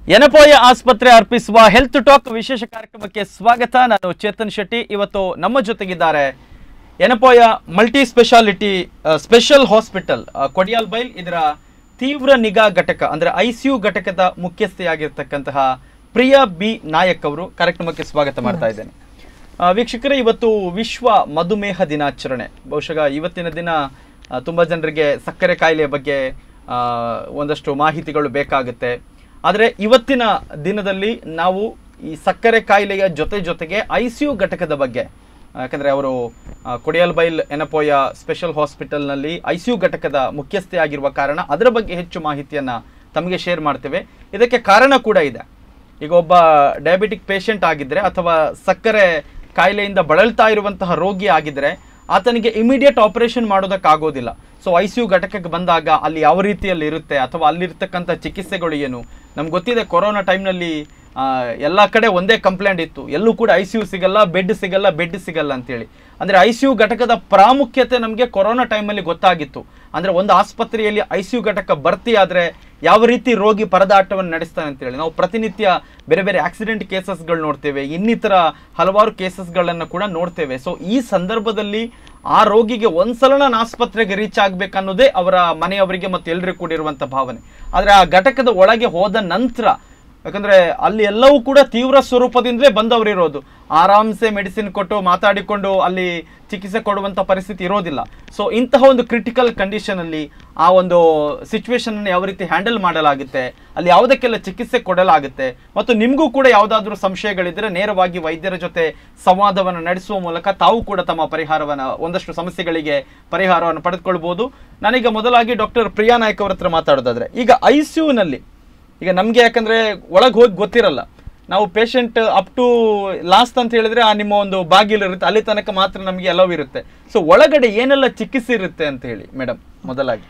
ಎನಪೋಯ ಆಸ್ಪತ್ರೆ ಅರ್ಪಿಸುವ health talk ವಿಶೇಷ ಕಾರ್ಯಕ್ರಮಕ್ಕೆ ಸ್ವಾಗತ ನಾನು ಚೇತನ್ ಶೆಟ್ಟಿ ಇವತ್ತು ನಮ್ಮ ಜೊತೆಗಿದ್ದಾರೆ Yenepoya multi speciality special hospital Kodialbail ಇದರ ತೀವ್ರ ನಿಗಾ ಘಟಕ ಅಂದ್ರೆ ಐಸಿಯು ಘಟಕದ ಮುಖ್ಯಸ್ಥೆಯಾಗಿರ್ತಕ್ಕಂತಹ ಪ್ರಿಯಾ ಬಿ ನಾಯಕ್ ಅವರು ಕಾರ್ಯಕ್ರಮಕ್ಕೆ ಸ್ವಾಗತ ಮಾಡ್ತಾ ಇದ್ದೇನೆ ಆ, ವೀಕ್ಷಕರೇ ಇವತ್ತು ವಿಶ್ವ ಮಧುಮೇಹ ದಿನಾಚರಣೆ ಬಹುಶಃ ಇವತ್ತಿನ ದಿನ ಆ, ತುಂಬಾ ಜನರಿಗೆ ಸಕ್ಕರೆ ಕಾಯಿಲೆಯ ಬಗ್ಗೆ ಆ, ಒಂದಷ್ಟು ಮಾಹಿತಿಗಳು ಬೇಕಾಗುತ್ತೆ ಆದರೆ ಇವತ್ತಿನ ದಿನದಲ್ಲಿ ನಾವು ಈ ಸಕ್ಕರೆ ಕಾಯಿಲೆಯ ಜೊತೆ ಜೊತೆಗೆ ಐ ಸಿ ಯು ಘಟಕದ ಬಗ್ಗೆ ಯಾಕಂದರೆ ಅವರು ಕೊಡಿಯಲ್ ಬೈಲ್ ಎನಪೋಯ ಸ್ಪೆಷಲ್ ಹಾಸ್ಪಿಟಲ್ನಲ್ಲಿ ಐ ಸಿ ಯು ಘಟಕದ ಮುಖ್ಯಸ್ಥೆ ಆಗಿರುವ ಕಾರಣ ಅದರ ಬಗ್ಗೆ ಹೆಚ್ಚು ಮಾಹಿತಿಯನ್ನು ತಮಗೆ ಶೇರ್ ಮಾಡ್ತೇವೆ ಇದಕ್ಕೆ ಕಾರಣ ಕೂಡ ಇದೆ ಈಗ ಒಬ್ಬ ಡಯಾಬಿಟಿಕ್ ಪೇಷಂಟ್ ಆಗಿದ್ರೆ ಅಥವಾ ಸಕ್ಕರೆ ಕಾಯಿಲೆಯಿಂದ ಬಳಲ್ತಾ ಇರುವಂತಹ ರೋಗಿ ಆಗಿದ್ರೆ ಆತನಿಗೆ ಇಮಿಡಿಯೇಟ್ ಆಪರೇಷನ್ ಮಾಡೋದಕ್ಕಾಗೋದಿಲ್ಲ ಸೊ ಐ ಸಿ ಯು ಘಟಕಕ್ಕೆ ಬಂದಾಗ ಅಲ್ಲಿ ಯಾವ ರೀತಿಯಲ್ಲಿ ಇರುತ್ತೆ ಅಥವಾ ಅಲ್ಲಿರ್ತಕ್ಕಂಥ ಚಿಕಿತ್ಸೆಗಳು ಏನು ನಮ್ಗೆ ಗೊತ್ತಿದೆ ಕೊರೋನಾ ಟೈಮ್ನಲ್ಲಿ ಎಲ್ಲ ಕಡೆ ಒಂದೇ ಕಂಪ್ಲೇಂಟ್ ಇತ್ತು ಎಲ್ಲೂ ಕೂಡ ಐ ಸಿ ಯು ಸಿಗಲ್ಲ ಬೆಡ್ ಸಿಗಲ್ಲ ಬೆಡ್ ಸಿಗಲ್ಲ ಅಂತೇಳಿ ಅಂದರೆ ಐ ಸಿ ಯು ಘಟಕದ ಪ್ರಾಮುಖ್ಯತೆ ನಮಗೆ ಕೊರೋನಾ ಟೈಮಲ್ಲಿ ಗೊತ್ತಾಗಿತ್ತು ಅಂದರೆ ಒಂದು ಆಸ್ಪತ್ರೆಯಲ್ಲಿ ಐ ಸಿ ಯು ಘಟಕ ಭರ್ತಿ ಆದರೆ ಯಾವ ರೀತಿ ರೋಗಿ ಪರದಾಟವನ್ನು ನಡೆಸ್ತಾನೆ ಅಂತೇಳಿ ನಾವು ಪ್ರತಿನಿತ್ಯ ಬೇರೆ ಬೇರೆ ಆಕ್ಸಿಡೆಂಟ್ ಕೇಸಸ್ಗಳು ನೋಡ್ತೇವೆ ಇನ್ನಿತರ ಹಲವಾರು ಕೇಸಸ್ಗಳನ್ನು ಕೂಡ ನೋಡ್ತೇವೆ ಸೊ ಈ ಸಂದರ್ಭದಲ್ಲಿ ಆ ರೋಗಿಗೆ ಒಂದ್ಸಲ ನಾನು ಆಸ್ಪತ್ರೆಗೆ ರೀಚ್ ಆಗ್ಬೇಕನ್ನೋದೇ ಅವರ ಮನೆಯವರಿಗೆ ಮತ್ತು ಎಲ್ಲರಿಗೂ ಕೂಡ ಇರುವಂಥ ಭಾವನೆ ಆದರೆ ಆ ಘಟಕದ ಒಳಗೆ ಹೋದ ನಂತರ ಯಾಕಂದ್ರೆ ಅಲ್ಲಿ ಎಲ್ಲವೂ ಕೂಡ ತೀವ್ರ ಸ್ವರೂಪದಿಂದಲೇ ಬಂದವರು ಇರೋದು ಆರಾಮ್ಸೆ ಮೆಡಿಸಿನ್ ಕೊಟ್ಟು ಮಾತಾಡಿಕೊಂಡು ಅಲ್ಲಿ ಚಿಕಿತ್ಸೆ ಕೊಡುವಂಥ ಪರಿಸ್ಥಿತಿ ಇರೋದಿಲ್ಲ ಸೊ ಇಂತಹ ಒಂದು ಕ್ರಿಟಿಕಲ್ ಕಂಡೀಷನ್ ಅಲ್ಲಿ ಆ ಒಂದು ಸಿಚುವೇಶನ್ ಯಾವ ರೀತಿ ಹ್ಯಾಂಡಲ್ ಮಾಡಲಾಗುತ್ತೆ ಅಲ್ಲಿ ಯಾವುದಕ್ಕೆಲ್ಲ ಚಿಕಿತ್ಸೆ ಕೊಡಲಾಗುತ್ತೆ ಮತ್ತು ನಿಮಗೂ ಕೂಡ ಯಾವುದಾದ್ರೂ ಸಂಶಯಗಳಿದ್ರೆ ನೇರವಾಗಿ ವೈದ್ಯರ ಜೊತೆ ಸಂವಾದವನ್ನು ನಡೆಸುವ ಮೂಲಕ ತಾವು ಕೂಡ ತಮ್ಮ ಪರಿಹಾರವನ್ನು ಒಂದಷ್ಟು ಸಮಸ್ಯೆಗಳಿಗೆ ಪರಿಹಾರವನ್ನು ಪಡೆದುಕೊಳ್ಬಹುದು ನಾನೀಗ ಮೊದಲಾಗಿ ಡಾಕ್ಟರ್ ಪ್ರಿಯಾ ನಾಯ್ಕ ಅವ್ರ ಹತ್ರ ಮಾತಾಡೋದಾದ್ರೆ ಈಗ ಐ ನಲ್ಲಿ ಈಗ ನಮಗೆ ಯಾಕಂದ್ರೆ ಒಳಗೆ ಹೋಗಿ ಗೊತ್ತಿರಲ್ಲ ನಾವು ಪೇಷಂಟ್ ಅಪ್ ಟು ಲಾಸ್ಟ್ ಅಂತ ಹೇಳಿದ್ರೆ ಆ ನಿಮ್ಮ ಒಂದು ಬಾಗಿಲು ಇರುತ್ತೆ ಅಲ್ಲಿ ತನಕ ಮಾತ್ರ ನಮಗೆ ಎಲ್ಲವೂ ಇರುತ್ತೆ ಸೊ ಒಳಗಡೆ ಏನೆಲ್ಲ ಚಿಕಿತ್ಸೆ ಇರುತ್ತೆ ಅಂತ ಹೇಳಿ ಮೇಡಮ್ ಮೊದಲಾಗಿ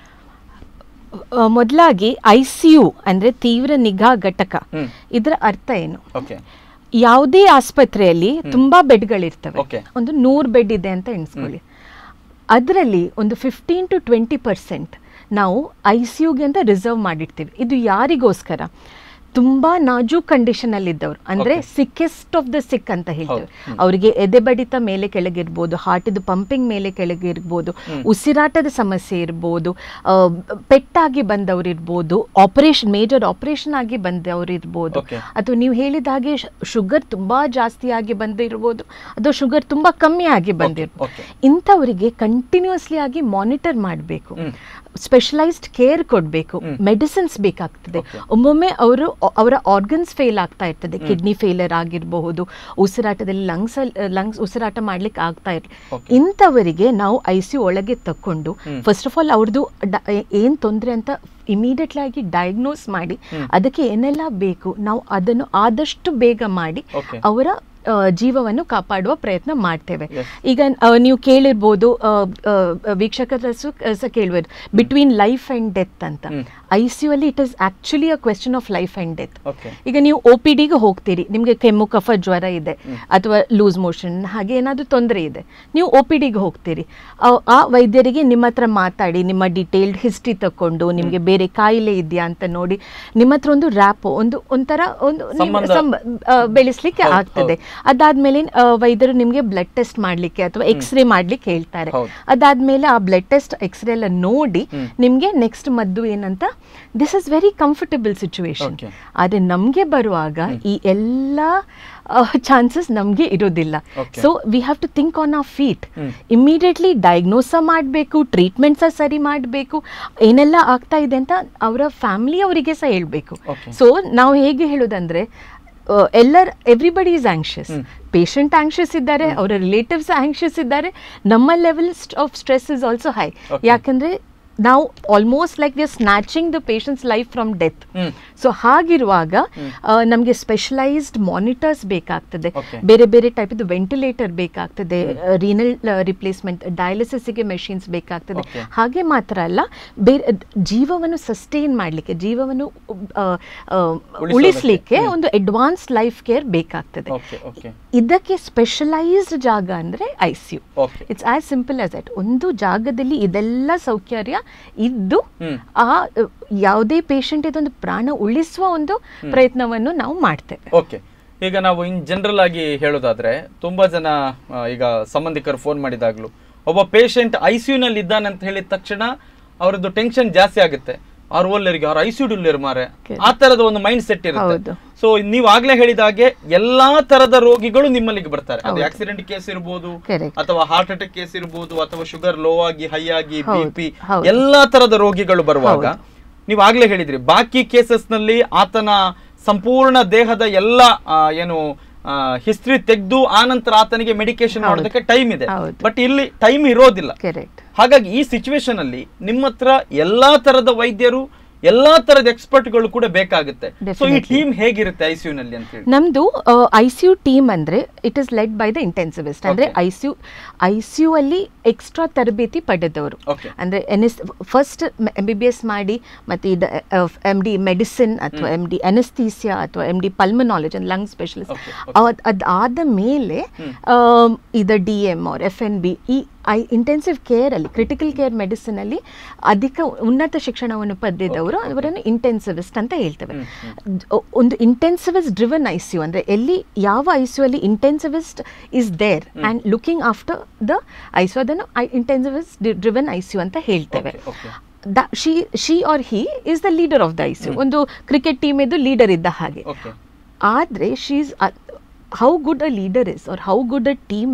ಅಹ್, ಮೊದಲಾಗಿ ಐ ಸಿ ಯು ಅಂದರೆ ತೀವ್ರ ನಿಗಾ ಘಟಕ ಹ್ಮ್. ಇದರ ಅರ್ಥ ಏನು ಓಕೆ ಯಾವುದೇ ಆಸ್ಪತ್ರೆಯಲ್ಲಿ ತುಂಬಾ ಬೆಡ್ಗಳಿರ್ತವೆ Okay. ಒಂದು ನೂರು ಬೆಡ್ ಇದೆ ಅಂತ ಎಣಿಸ್ಕೊಳ್ಳಿ ಅದರಲ್ಲಿ ಒಂದು ಫಿಫ್ಟೀನ್ ಟು ಟ್ವೆಂಟಿ ಪರ್ಸೆಂಟ್ ನಾವು ಐ ಸಿ ಯುಗೆ ಅಂತ ರಿಸರ್ವ್ ಮಾಡಿರ್ತೀವಿ ಇದು ಯಾರಿಗೋಸ್ಕರ ತುಂಬಾ ನಾಜೂಕ್ ಕಂಡೀಷನ್ ಅಲ್ಲಿ ಇದ್ದವರು ಅಂದ್ರೆ ಸಿಕ್ಕೆಸ್ಟ್ ಆಫ್ ದ ಸಿಕ್ ಅಂತ ಹೇಳ್ತೇವೆ ಅವರಿಗೆ ಎದೆ ಬಡಿತ ಮೇಲೆ ಕೆಳಗಿರ್ಬೋದು ಹಾರ್ಟಿದು ಪಂಪಿಂಗ್ ಮೇಲೆ ಕೆಳಗಿರ್ಬೋದು ಉಸಿರಾಟದ ಸಮಸ್ಯೆ ಇರ್ಬೋದು ಆ, ಪೆಟ್ಟಾಗಿ ಬಂದವರು ಇರ್ಬೋದು ಆಪರೇಷನ್ ಮೇಜರ್ ಆಪರೇಷನ್ ಆಗಿ ಬಂದವರು ಇರ್ಬೋದು Okay. ಅಥವಾ ನೀವು ಹೇಳಿದ ಹಾಗೆ ಶುಗರ್ ತುಂಬಾ ಜಾಸ್ತಿ ಆಗಿ ಬಂದಿರ್ಬೋದು ಅಥವಾ ಶುಗರ್ ತುಂಬಾ ಕಮ್ಮಿ ಆಗಿ ಬಂದಿರ್ಬೋದು okay. ಇಂಥವರಿಗೆ ಕಂಟಿನ್ಯೂಸ್ಲಿ ಆಗಿ ಮಾನಿಟರ್ ಮಾಡಬೇಕು ಸ್ಪೆಷಲೈಸ್ಡ್ ಕೇರ್ ಕೊಡಬೇಕು ಮೆಡಿಸಿನ್ಸ್ ಬೇಕಾಗ್ತದೆ ಒಮ್ಮೊಮ್ಮೆ ಅವರು ಅವರ ಆರ್ಗನ್ಸ್ ಫೇಲ್ ಆಗ್ತಾ ಇರ್ತದೆ ಕಿಡ್ನಿ ಫೇಲರ್ ಆಗಿರಬಹುದು ಉಸಿರಾಟದಲ್ಲಿ ಲಂಗ್ಸ್ ಲಂಗ್ಸ್ ಉಸಿರಾಟ ಮಾಡ್ಲಿಕ್ಕೆ ಆಗ್ತಾ ಇರಲಿ ಇಂಥವರಿಗೆ ನಾವು ಐ ಸಿ ಒಳಗೆ ತಕೊಂಡು ಫಸ್ಟ್ ಆಫ್ ಆಲ್ ಅವ್ರದ್ದು ಏನು ತೊಂದರೆ ಅಂತ ಇಮಿಡಿಯೇಟ್ಲಿ ಆಗಿ ಡಯಾಗ್ನೋಸ್ ಮಾಡಿ ಅದಕ್ಕೆ ಏನೆಲ್ಲ ಬೇಕು ನಾವು ಅದನ್ನು ಆದಷ್ಟು ಬೇಗ ಮಾಡಿ Okay. ಅವರ ಆ, ಜೀವವನ್ನು ಕಾಪಾಡುವ ಪ್ರಯತ್ನ ಮಾಡ್ತೇವೆ Yes. ಈಗ ಆ, ನೀವು ಕೇಳಿರ್ಬೋದು ಆ, ಆ, ವೀಕ್ಷಕರ ಸಹ ಕೇಳ್ಬೋದು ಬಿಟ್ವೀನ್ ಲೈಫ್ ಅಂಡ್ ಡೆತ್ ಅಂತ ಐ ಸಿ ಯು ಅಲ್ಲಿ it is actually a question of life and death okay ಈಗ ನೀವು ಒ ಪಿ ಡಿಗೆ ಹೋಗ್ತೀರಿ ನಿಮಗೆ ಕೆಮ್ಮು ಕಫ ಜ್ವರ ಇದೆ ಅಥವಾ ಲೂಸ್ ಮೋಷನ್ ಹಾಗೆ ಏನಾದರೂ ತೊಂದರೆ ಇದೆ ನೀವು ಒ ಪಿ ಡಿಗೆ ಹೋಗ್ತೀರಿ ಆ- ಆ ವೈದ್ಯರಿಗೆ ನಿಮ್ಮ ಹತ್ರ ಮಾತಾಡಿ ನಿಮ್ಮ ಡಿಟೇಲ್ಡ್ ಹಿಸ್ಟ್ರಿ ತಕೊಂಡು ನಿಮಗೆ ಬೇರೆ ಕಾಯಿಲೆ ಇದೆಯಾ ಅಂತ ನೋಡಿ ನಿಮ್ಮ ಹತ್ರ ಒಂದು ರ್ಯಾಪ್ ಒಂದು ಒಂಥರ ಒಂದು ನೀವು ಸಂಬಂಧ. ಸಂಬ- ಆ, ಬೆಳೆಸ್ಲಿಕ್ಕೆ ಹೌದು, ಆಗ್ತದೆ ಅದಾದ್ಮೇಲೆ ಆ, ವೈದ್ಯರು ನಿಮಗೆ ಬ್ಲಡ್ ಟೆಸ್ಟ್ ಮಾಡ್ಲಿಕ್ಕೆ ಅಥವಾ ಎಕ್ಸ್ರೇ ಮಾಡ್ಲಿಕ್ಕೆ ಹೇಳ್ತಾರೆ ಹೌದು. ಅದಾದ್ಮೇಲೆ ಆ ಬ್ಲಡ್ ಟೆಸ್ಟ್ ಎಕ್ಸ್ರೇ ಎಲ್ಲ ನೋಡಿ ನಿಮಗೆ ನೆಕ್ಸ್ಟ್ ಮದ್ದು ಏನಂತ this is very comfortable situation Okay. ಆದರೆ ನಮಗೆ ಬರುವಾಗ ಈ ಎಲ್ಲ ಚಾನ್ಸಸ್ ನಮಗೆ ಇರೋದಿಲ್ಲ Okay. So we have to think on a feet immediately diagnose ಮಾಡಬೇಕು ಟ್ರೀಟ್ಮೆಂಟ್ ಸಹ ಸರಿ ಮಾಡಬೇಕು ಏನೆಲ್ಲ ಆಗ್ತಾ ಇದೆ ಅಂತ ಅವರ ಫ್ಯಾಮಿಲಿ ಅವರಿಗೆ ಸಹ ಹೇಳ್ಬೇಕು Okay. ಸೊ ನಾವು ಹೇಗೆ ಹೇಳೋದಂದ್ರೆ ಆ, ಎಲ್ಲರ everybody is anxious patient anxious ಇದ್ದಾರೆ ಅವರ ರಿಲೇಟಿವ್ಸ್ ಆಂಕ್ಷಿಯಸ್ ಇದ್ದಾರೆ ನಮ್ಮ level of stress is also high Okay. ಯಾಕಂದ್ರೆ ನಾವು almost like we snatching the patient's life from death hmm. So ಹಾಗಿರುವಾಗ ನಮಗೆ ಸ್ಪೆಷಲೈಸ್ಡ್ ಮಾನಿಟರ್ಸ್ ಬೇಕಾಗ್ತದೆ Okay. ಬೇರೆ ಬೇರೆ ಟೈಪ್ ಇದು ವೆಂಟಿಲೇಟರ್ ಬೇಕಾಗ್ತದೆ ರೀನಲ್ ರಿಪ್ಲೇಸ್ಮೆಂಟ್ ಡಯಾಲಿಸಿಸ್ಗೆ ಮೆಷಿನ್ಸ್ ಬೇಕಾಗ್ತದೆ Okay. ಹಾಗೆ ಮಾತ್ರ ಅಲ್ಲ ಬೇರೆ ಜೀವವನ್ನು ಸಸ್ಟೈನ್ ಮಾಡಲಿಕ್ಕೆ ಜೀವವನ್ನು ಆ, ಆ, ಉಳಿಸೋದಕ್ಕೆ. ಉಳಿಸ್ಲಿಕ್ಕೆ ಒಂದು ಅಡ್ವಾನ್ಸ್ ಲೈಫ್ ಕೇರ್ ಬೇಕಾಗ್ತದೆ ಓಕೆ ಓಕೆ ಇದಕ್ಕೆ ಸ್ಪೆಷಲೈಸ್ಡ್ ಜಾಗ ಅಂದ್ರೆ I C U okay it's as simple as that ಒಂದು ಜಾಗದಲ್ಲಿ ಇದೆಲ್ಲ ಸೌಕರ್ಯ ಇದ್ದು ಹ್ಮ್. ಆ ಅ, ಯಾವುದೇ ಪೇಷಂಟ್ ಇದೊಂದು ಪ್ರಾಣ ಉಳಿಸುವ ಒಂದು ಪ್ರಯತ್ನವನ್ನು ನಾವು ಮಾಡ್ತೇವೆ ಓಕೆ ಈಗ ನಾವು ಇನ್ ಜನರಲ್ ಆಗಿ ಹೇಳೋದಾದ್ರೆ ತುಂಬಾ ಜನ ಆ, ಈಗ ಸಂಬಂಧಿಕರು ಫೋನ್ ಮಾಡಿದಾಗ್ಲೂ ಒಬ್ಬ ಪೇಷಂಟ್ ಐ ನಲ್ಲಿ ಇದ್ದಾನೆ ಅಂತ ಹೇಳಿದ ತಕ್ಷಣ ಅವರದ್ದು ಟೆನ್ಷನ್ ಜಾಸ್ತಿ ಆಗುತ್ತೆ ಅವ್ರ ಒಲ್ಲರಿಗೆ ಅವ್ರ ಐ ಸಿ ಮಾರೆ ಆ ತರದ ಒಂದು ಮೈಂಡ್ ಸೆಟ್ ಇರುತ್ತೆ ಹೌದು. ಸೊ ನೀವು ಆಗ್ಲೇ ಹೇಳಿದ ಹಾಗೆ ಎಲ್ಲಾ ತರದ ರೋಗಿಗಳು ನಿಮ್ಮಲ್ಲಿಗೆ ಬರ್ತಾರೆ ಅದು ಆಕ್ಸಿಡೆಂಟ್ ಕೇಸ್ ಇರ್ಬೋದು Correct. ಅಥವಾ ಹಾರ್ಟ್ ಅಟ್ಯಾಕ್ ಕೇಸ್ ಇರ್ಬೋದು ಅಥವಾ ಶುಗರ್ ಲೋ ಆಗಿ ಹೈ ಆಗಿ ಬಿ ಹೌದು, ಪಿ ಹೌದು. ಎಲ್ಲಾ ತರದ ರೋಗಿಗಳು ಬರುವಾಗ ನೀವು ಆಗ್ಲೇ ಹೇಳಿದ್ರಿ ಬಾಕಿ ಕೇಸಸ್ ನಲ್ಲಿ ಆತನ ಸಂಪೂರ್ಣ ದೇಹದ ಎಲ್ಲ ಆ, ಏನು ಹಿಸ್ಟ್ರಿ ತೆಗೆದು ಆನಂತರ ಆತನಿಗೆ ಮೆಡಿಕೇಶನ್ ಮಾಡೋದಕ್ಕೆ ಟೈಮ್ ಇದೆ ಹೌದು. ಬಟ್ ಇಲ್ಲಿ ಟೈಮ್ ಇರೋದಿಲ್ಲ ಕರೆಕ್ಟ್ ಹಾಗಾಗಿ ಈ ಸಿಚುವೇಶನ್ ಅಲ್ಲಿ ನಿಮ್ಮ ಹತ್ರ ಎಲ್ಲಾ ತರದ ವೈದ್ಯರು ಎಲ್ಲಾ ತರದ ಎಕ್ಸ್ಪರ್ಟ್ಗಳು ಕೂಡ ಬೇಕಾಗುತ್ತೆ ಸೊ ಈ ಟೀಮ್ ಹೇಗಿರುತ್ತೆ ಐಸಿಯು ನಲ್ಲಿ ಅಂತ ಹೇಳಿ ನಮ್ದು ಐ ಸಿ ಯು ಟೀಮ್ ಅಂದ್ರೆ it is led by the intensivist ಅಂದ್ರೆ I C U I C U ಅಲ್ಲಿ ಎಕ್ಸ್ಟ್ರಾ ತರಬೇತಿ ಪಡೆದವರು Okay. ಅಂದ್ರೆ N S first M B B S ಮಾಡಿ ಮತ್ತೆ ಇದು ಎಮ್ ಡಿ ಮೆಡಿಸಿನ್ ಅಥವಾ ಎಮ್ ಡಿ ಅನಸ್ಥೀಸಿಯಾ ಅಥವಾ M D pulmonology lung specialist Okay, ಅದಾದ ಮೇಲೆ ಆಮ್, ಇದು ಡಿ ಎಮ್ ಅವ್ರ ಎಫ್ ಎನ್ ಬಿ ಈ ಐ ಇಂಟೆನ್ಸಿವ್ ಕೇರ್ ಅಲ್ಲಿ ಕ್ರಿಟಿಕಲ್ ಕೇರ್ ಮೆಡಿಸಿನ್ ಅಲ್ಲಿ ಅಧಿಕ ಉನ್ನತ ಶಿಕ್ಷಣವನ್ನು ಪಡೆದವರು ಅವರನ್ನು ಇಂಟೆನ್ಸಿವಿಸ್ಟ್ ಅಂತ ಹೇಳ್ತೇವೆ ಒ- ಒಂದು intensivist driven I C U ಅಂದರೆ ಎಲ್ಲಿ ಯಾವ ಐ ಸಿ ಯು ಅಲ್ಲಿ intensivist is there and looking after the I C U ಅದನ್ನು intensivist driven I C U ಅಂತ ಹೇಳ್ತೇವೆ Okay, okay. The she she or he is the leader of the I C U ಒಂದು cricket team ಇದು leader ಇದ್ದ ಹಾಗೆ okay ಆದರೆ she's how good a leader is or how good a team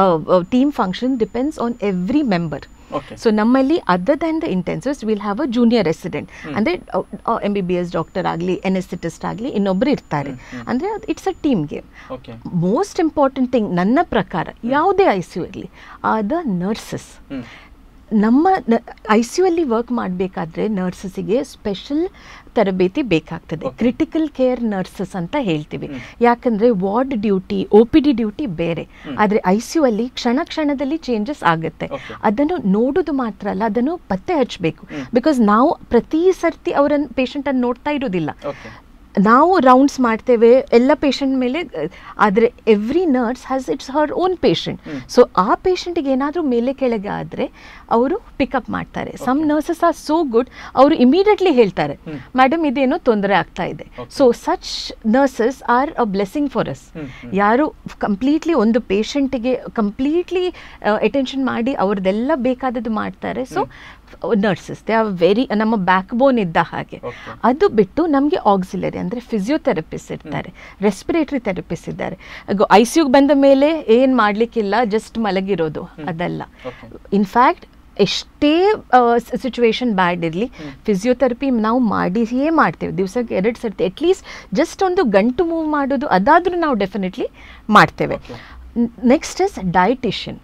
team function depends on every member okay so ನಮ್ಮಲ್ಲಿ other than the intensives will have a junior resident ಅಂದರೆ M B B S doctor ಆಗಲಿ anaesthetist ಆಗಲಿ ಇನ್ನೊಬ್ಬರು ಇರ್ತಾರೆ ಅಂದರೆ it's a team game okay most important thing ನನ್ನ ಪ್ರಕಾರ ಯಾವುದೇ ಐ ಸಿ ಯು ಇರಲಿ ಆ ದ ನರ್ಸಸ್ ಹ್ಮ್ ನಮ್ಮ ಐ ಸಿ ಯು ಅಲ್ಲಿ ವರ್ಕ್ ಮಾಡಬೇಕಾದ್ರೆ ನರ್ಸಸ್ಸಿಗೆ ಸ್ಪೆಷಲ್ ತರಬೇತಿ ಬೇಕಾಗ್ತದೆ ಕ್ರಿಟಿಕಲ್ ಕೇರ್ ನರ್ಸಸ್ ಅಂತ ಹೇಳ್ತೀವಿ ಯಾಕಂದ್ರೆ ward duty O P D duty ಬೇರೆ ಆದರೆ ಐ ಸಿ ಯು ಅಲ್ಲಿ ಕ್ಷಣ ಕ್ಷಣದಲ್ಲಿ ಚೇಂಜಸ್ ಆಗುತ್ತೆ Okay. ಅದನ್ನು ನೋಡೋದು ಮಾತ್ರ ಅಲ್ಲ ಅದನ್ನು ಪತ್ತೆ ಹಚ್ಚಬೇಕು ಬಿಕಾಸ್ ನಾವು ಪ್ರತಿ ಸರ್ತಿ ಅವರನ್ನು ಪೇಷಂಟನ್ನು ನೋಡ್ತಾ ಇರೋದಿಲ್ಲ ಓಕೆ ನಾವು ರೌಂಡ್ಸ್ ಮಾಡ್ತೇವೆ ಎಲ್ಲ ಪೇಷಂಟ್ ಮೇಲೆ ಆದರೆ every nurse has its her own patient so ಆ ಪೇಷಂಟಿಗೆ ಏನಾದರೂ ಮೇಲೆ ಕೆಳಗೆ ಆದರೆ ಅವರು ಪಿಕಪ್ ಮಾಡ್ತಾರೆ some nurses are so good ಅವರು ಇಮಿಡಿಯೇಟ್ಲಿ ಹೇಳ್ತಾರೆ ಮೇಡಮ್ ಇದೇನೋ ತೊಂದರೆ ಆಗ್ತಾ ಇದೆ so such nurses are a blessing for us ಯಾರು ಕಂಪ್ಲೀಟ್ಲಿ ಒಂದು ಪೇಷಂಟಿಗೆ ಕಂಪ್ಲೀಟ್ಲಿ ಅಟೆನ್ಷನ್ ಮಾಡಿ ಅವ್ರದ್ದೆಲ್ಲ ಬೇಕಾದದ್ದು ಮಾಡ್ತಾರೆ so nurses they are very ನಮ್ಮ ಬ್ಯಾಕ್ ಬೋನ್ ಇದ್ದ ಹಾಗೆ Okay. ಅದು ಬಿಟ್ಟು ನಮಗೆ ಆಕ್ಸಿಲರಿ ಅಂದರೆ ಫಿಸಿಯೋಥೆರಪಿಸ್ಟ್ ಇರ್ತಾರೆ ರೆಸ್ಪಿರೇಟರಿ ಥೆರಪಿಸ್ಟ್ ಇದ್ದಾರೆ ಐ ಸಿ ಯುಗೆ ಬಂದ ಮೇಲೆ ಏನು ಮಾಡಲಿಕ್ಕಿಲ್ಲ ಜಸ್ಟ್ ಮಲಗಿರೋದು ಅದಲ್ಲ Okay. ಇನ್ಫ್ಯಾಕ್ಟ್ ಎಷ್ಟೇ ಸಿಚುವೇಶನ್ ಬ್ಯಾಡ್ ಇರಲಿ ಫಿಸಿಯೋಥೆರಪಿ ನಾವು ಮಾಡಿಯೇ ಮಾಡ್ತೇವೆ ದಿವಸಕ್ಕೆ ಎರಡು ಸರ್ತಿ ಅಟ್ಲೀಸ್ಟ್ ಜಸ್ಟ್ ಒಂದು ಗಂಟು ಮೂವ್ ಮಾಡೋದು ಅದಾದರೂ ನಾವು ಡೆಫಿನೆಟ್ಲಿ ಮಾಡ್ತೇವೆ ನೆಕ್ಸ್ಟ್ ಇಸ್ ಡಯಟಿಷಿಯನ್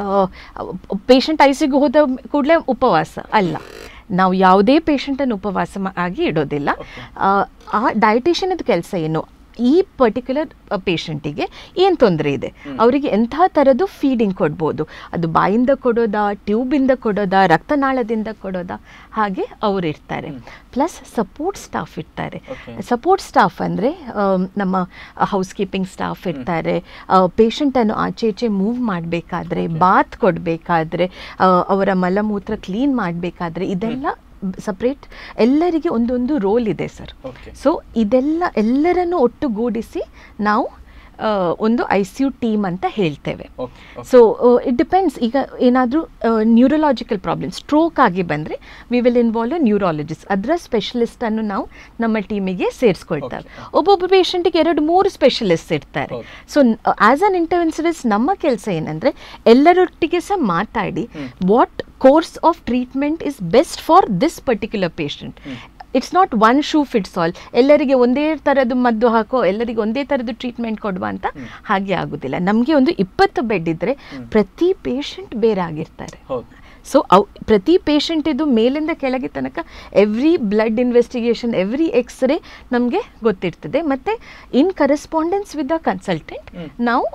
ಪೇಷಂಟ್ ಐಸಿಗೆ ಹೋದ ಕೂಡಲೇ ಉಪವಾಸ ಅಲ್ಲ ನಾವು ಯಾವುದೇ ಪೇಷಂಟನ್ನು ಉಪವಾಸ ಮಾ- ಆಗಿ ಇಡೋದಿಲ್ಲ ಆ, ಆ ಡಯಟಿಷಿಯನ್ದು ಕೆಲಸ ಏನು ಈ ಪರ್ಟಿಕ್ಯುಲರ್ ಪೇಷಂಟಿಗೆ ಏನು ತೊಂದರೆ ಇದೆ ಅವರಿಗೆ ಎಂಥ ಥರದ್ದು ಫೀಡಿಂಗ್ ಕೊಡ್ಬೋದು ಅದು ಬಾಯಿಂದ ಕೊಡೋದಾ ಟ್ಯೂಬಿಂದ ಕೊಡೋದಾ ರಕ್ತನಾಳದಿಂದ ಕೊಡೋದಾ ಹಾಗೆ ಅವರು ಇರ್ತಾರೆ ಪ್ಲಸ್ ಸಪೋರ್ಟ್ ಸ್ಟಾಫ್ ಇರ್ತಾರೆ Okay. ಸಪೋರ್ಟ್ ಸ್ಟಾಫ್ ಅಂದರೆ ನಮ್ಮ ಹೌಸ್ ಕೀಪಿಂಗ್ ಸ್ಟಾಫ್ ಇರ್ತಾರೆ ಪೇಷಂಟನ್ನು ಆಚೆ ಈಚೆ ಮೂವ್ ಮಾಡಬೇಕಾದ್ರೆ ಬಾತ್ ಕೊಡಬೇಕಾದ್ರೆ ಅವರ ಮಲಮೂತ್ರ ಕ್ಲೀನ್ ಮಾಡಬೇಕಾದ್ರೆ ಇದೆಲ್ಲ ಸಪ್ರೇಟ್ ಎಲ್ಲರಿಗೆ ಒಂದೊಂದು ರೋಲ್ ಇದೆ ಸರ್ ಓಕೆ ಸೊ ಇದೆಲ್ಲ ಎಲ್ಲರನ್ನು ಒಟ್ಟುಗೂಡಿಸಿ ನಾವು ಆ, ಒಂದು ಐ ಸಿ ಯು ಟೀಮ್ ಅಂತ ಹೇಳ್ತೇವೆ ಓಕೆ ಸೊ ಇಟ್ ಡಿಪೆಂಡ್ಸ್ ಈಗ ಏನಾದರೂ ನ್ಯೂರಲಾಜಿಕಲ್ ಪ್ರಾಬ್ಲಮ್ ಸ್ಟ್ರೋಕ್ ಆಗಿ ಬಂದರೆ ವಿ ವಿಲ್ ಇನ್ವಾಲ್ವ್ ನ್ಯೂರಾಲಜಿಸ್ಟ್ ಅದರ ಸ್ಪೆಷಲಿಸ್ಟನ್ನು ನಾವು ನಮ್ಮ ಟೀಮಿಗೆ ಸೇರಿಸ್ಕೊಳ್ತೇವೆ ಒಬ್ಬೊಬ್ಬ ಪೇಷಂಟಿಗೆ ಎರಡು ಮೂರು ಸ್ಪೆಷಲಿಸ್ಟ್ ಇರ್ತಾರೆ ಹೌದು. ಸೊ ಆಸ್ ಅನ್ ಇಂಟರ್ವೆನ್ಸಿವಿಸ್ಟ್ ನಮ್ಮ ಕೆಲಸ ಏನಂದರೆ ಎಲ್ಲರೊಟ್ಟಿಗೆ ಸಹ ಮಾತಾಡಿ what course of treatment is best for this particular patient it's not one shoe fits all ಎಲ್ಲರಿಗೆ ಒಂದೇ ಥರದ್ದು ಮದ್ದು ಹಾಕೋ ಎಲ್ಲರಿಗೆ ಒಂದೇ ಥರದ್ದು ಟ್ರೀಟ್ಮೆಂಟ್ ಕೊಡುವ ಅಂತ ಹಾಗೆ ಆಗೋದಿಲ್ಲ ನಮಗೆ ಒಂದು ಇಪ್ಪತ್ತು ಬೆಡ್ ಇದ್ದರೆ ಪ್ರತಿ ಪೇಷಂಟ್ ಬೇರೆ ಆಗಿರ್ತಾರೆ ಹೌದು ಸೊ ಅವ್ ಪ್ರತಿ ಪೇಷಂಟ್ ಇದು ಮೇಲಿಂದ ಕೆಳಗೆ ತನಕ every blood investigation every X-ray ನಮಗೆ ಗೊತ್ತಿರ್ತದೆ ಮತ್ತು in correspondence with the consultant ನಾವು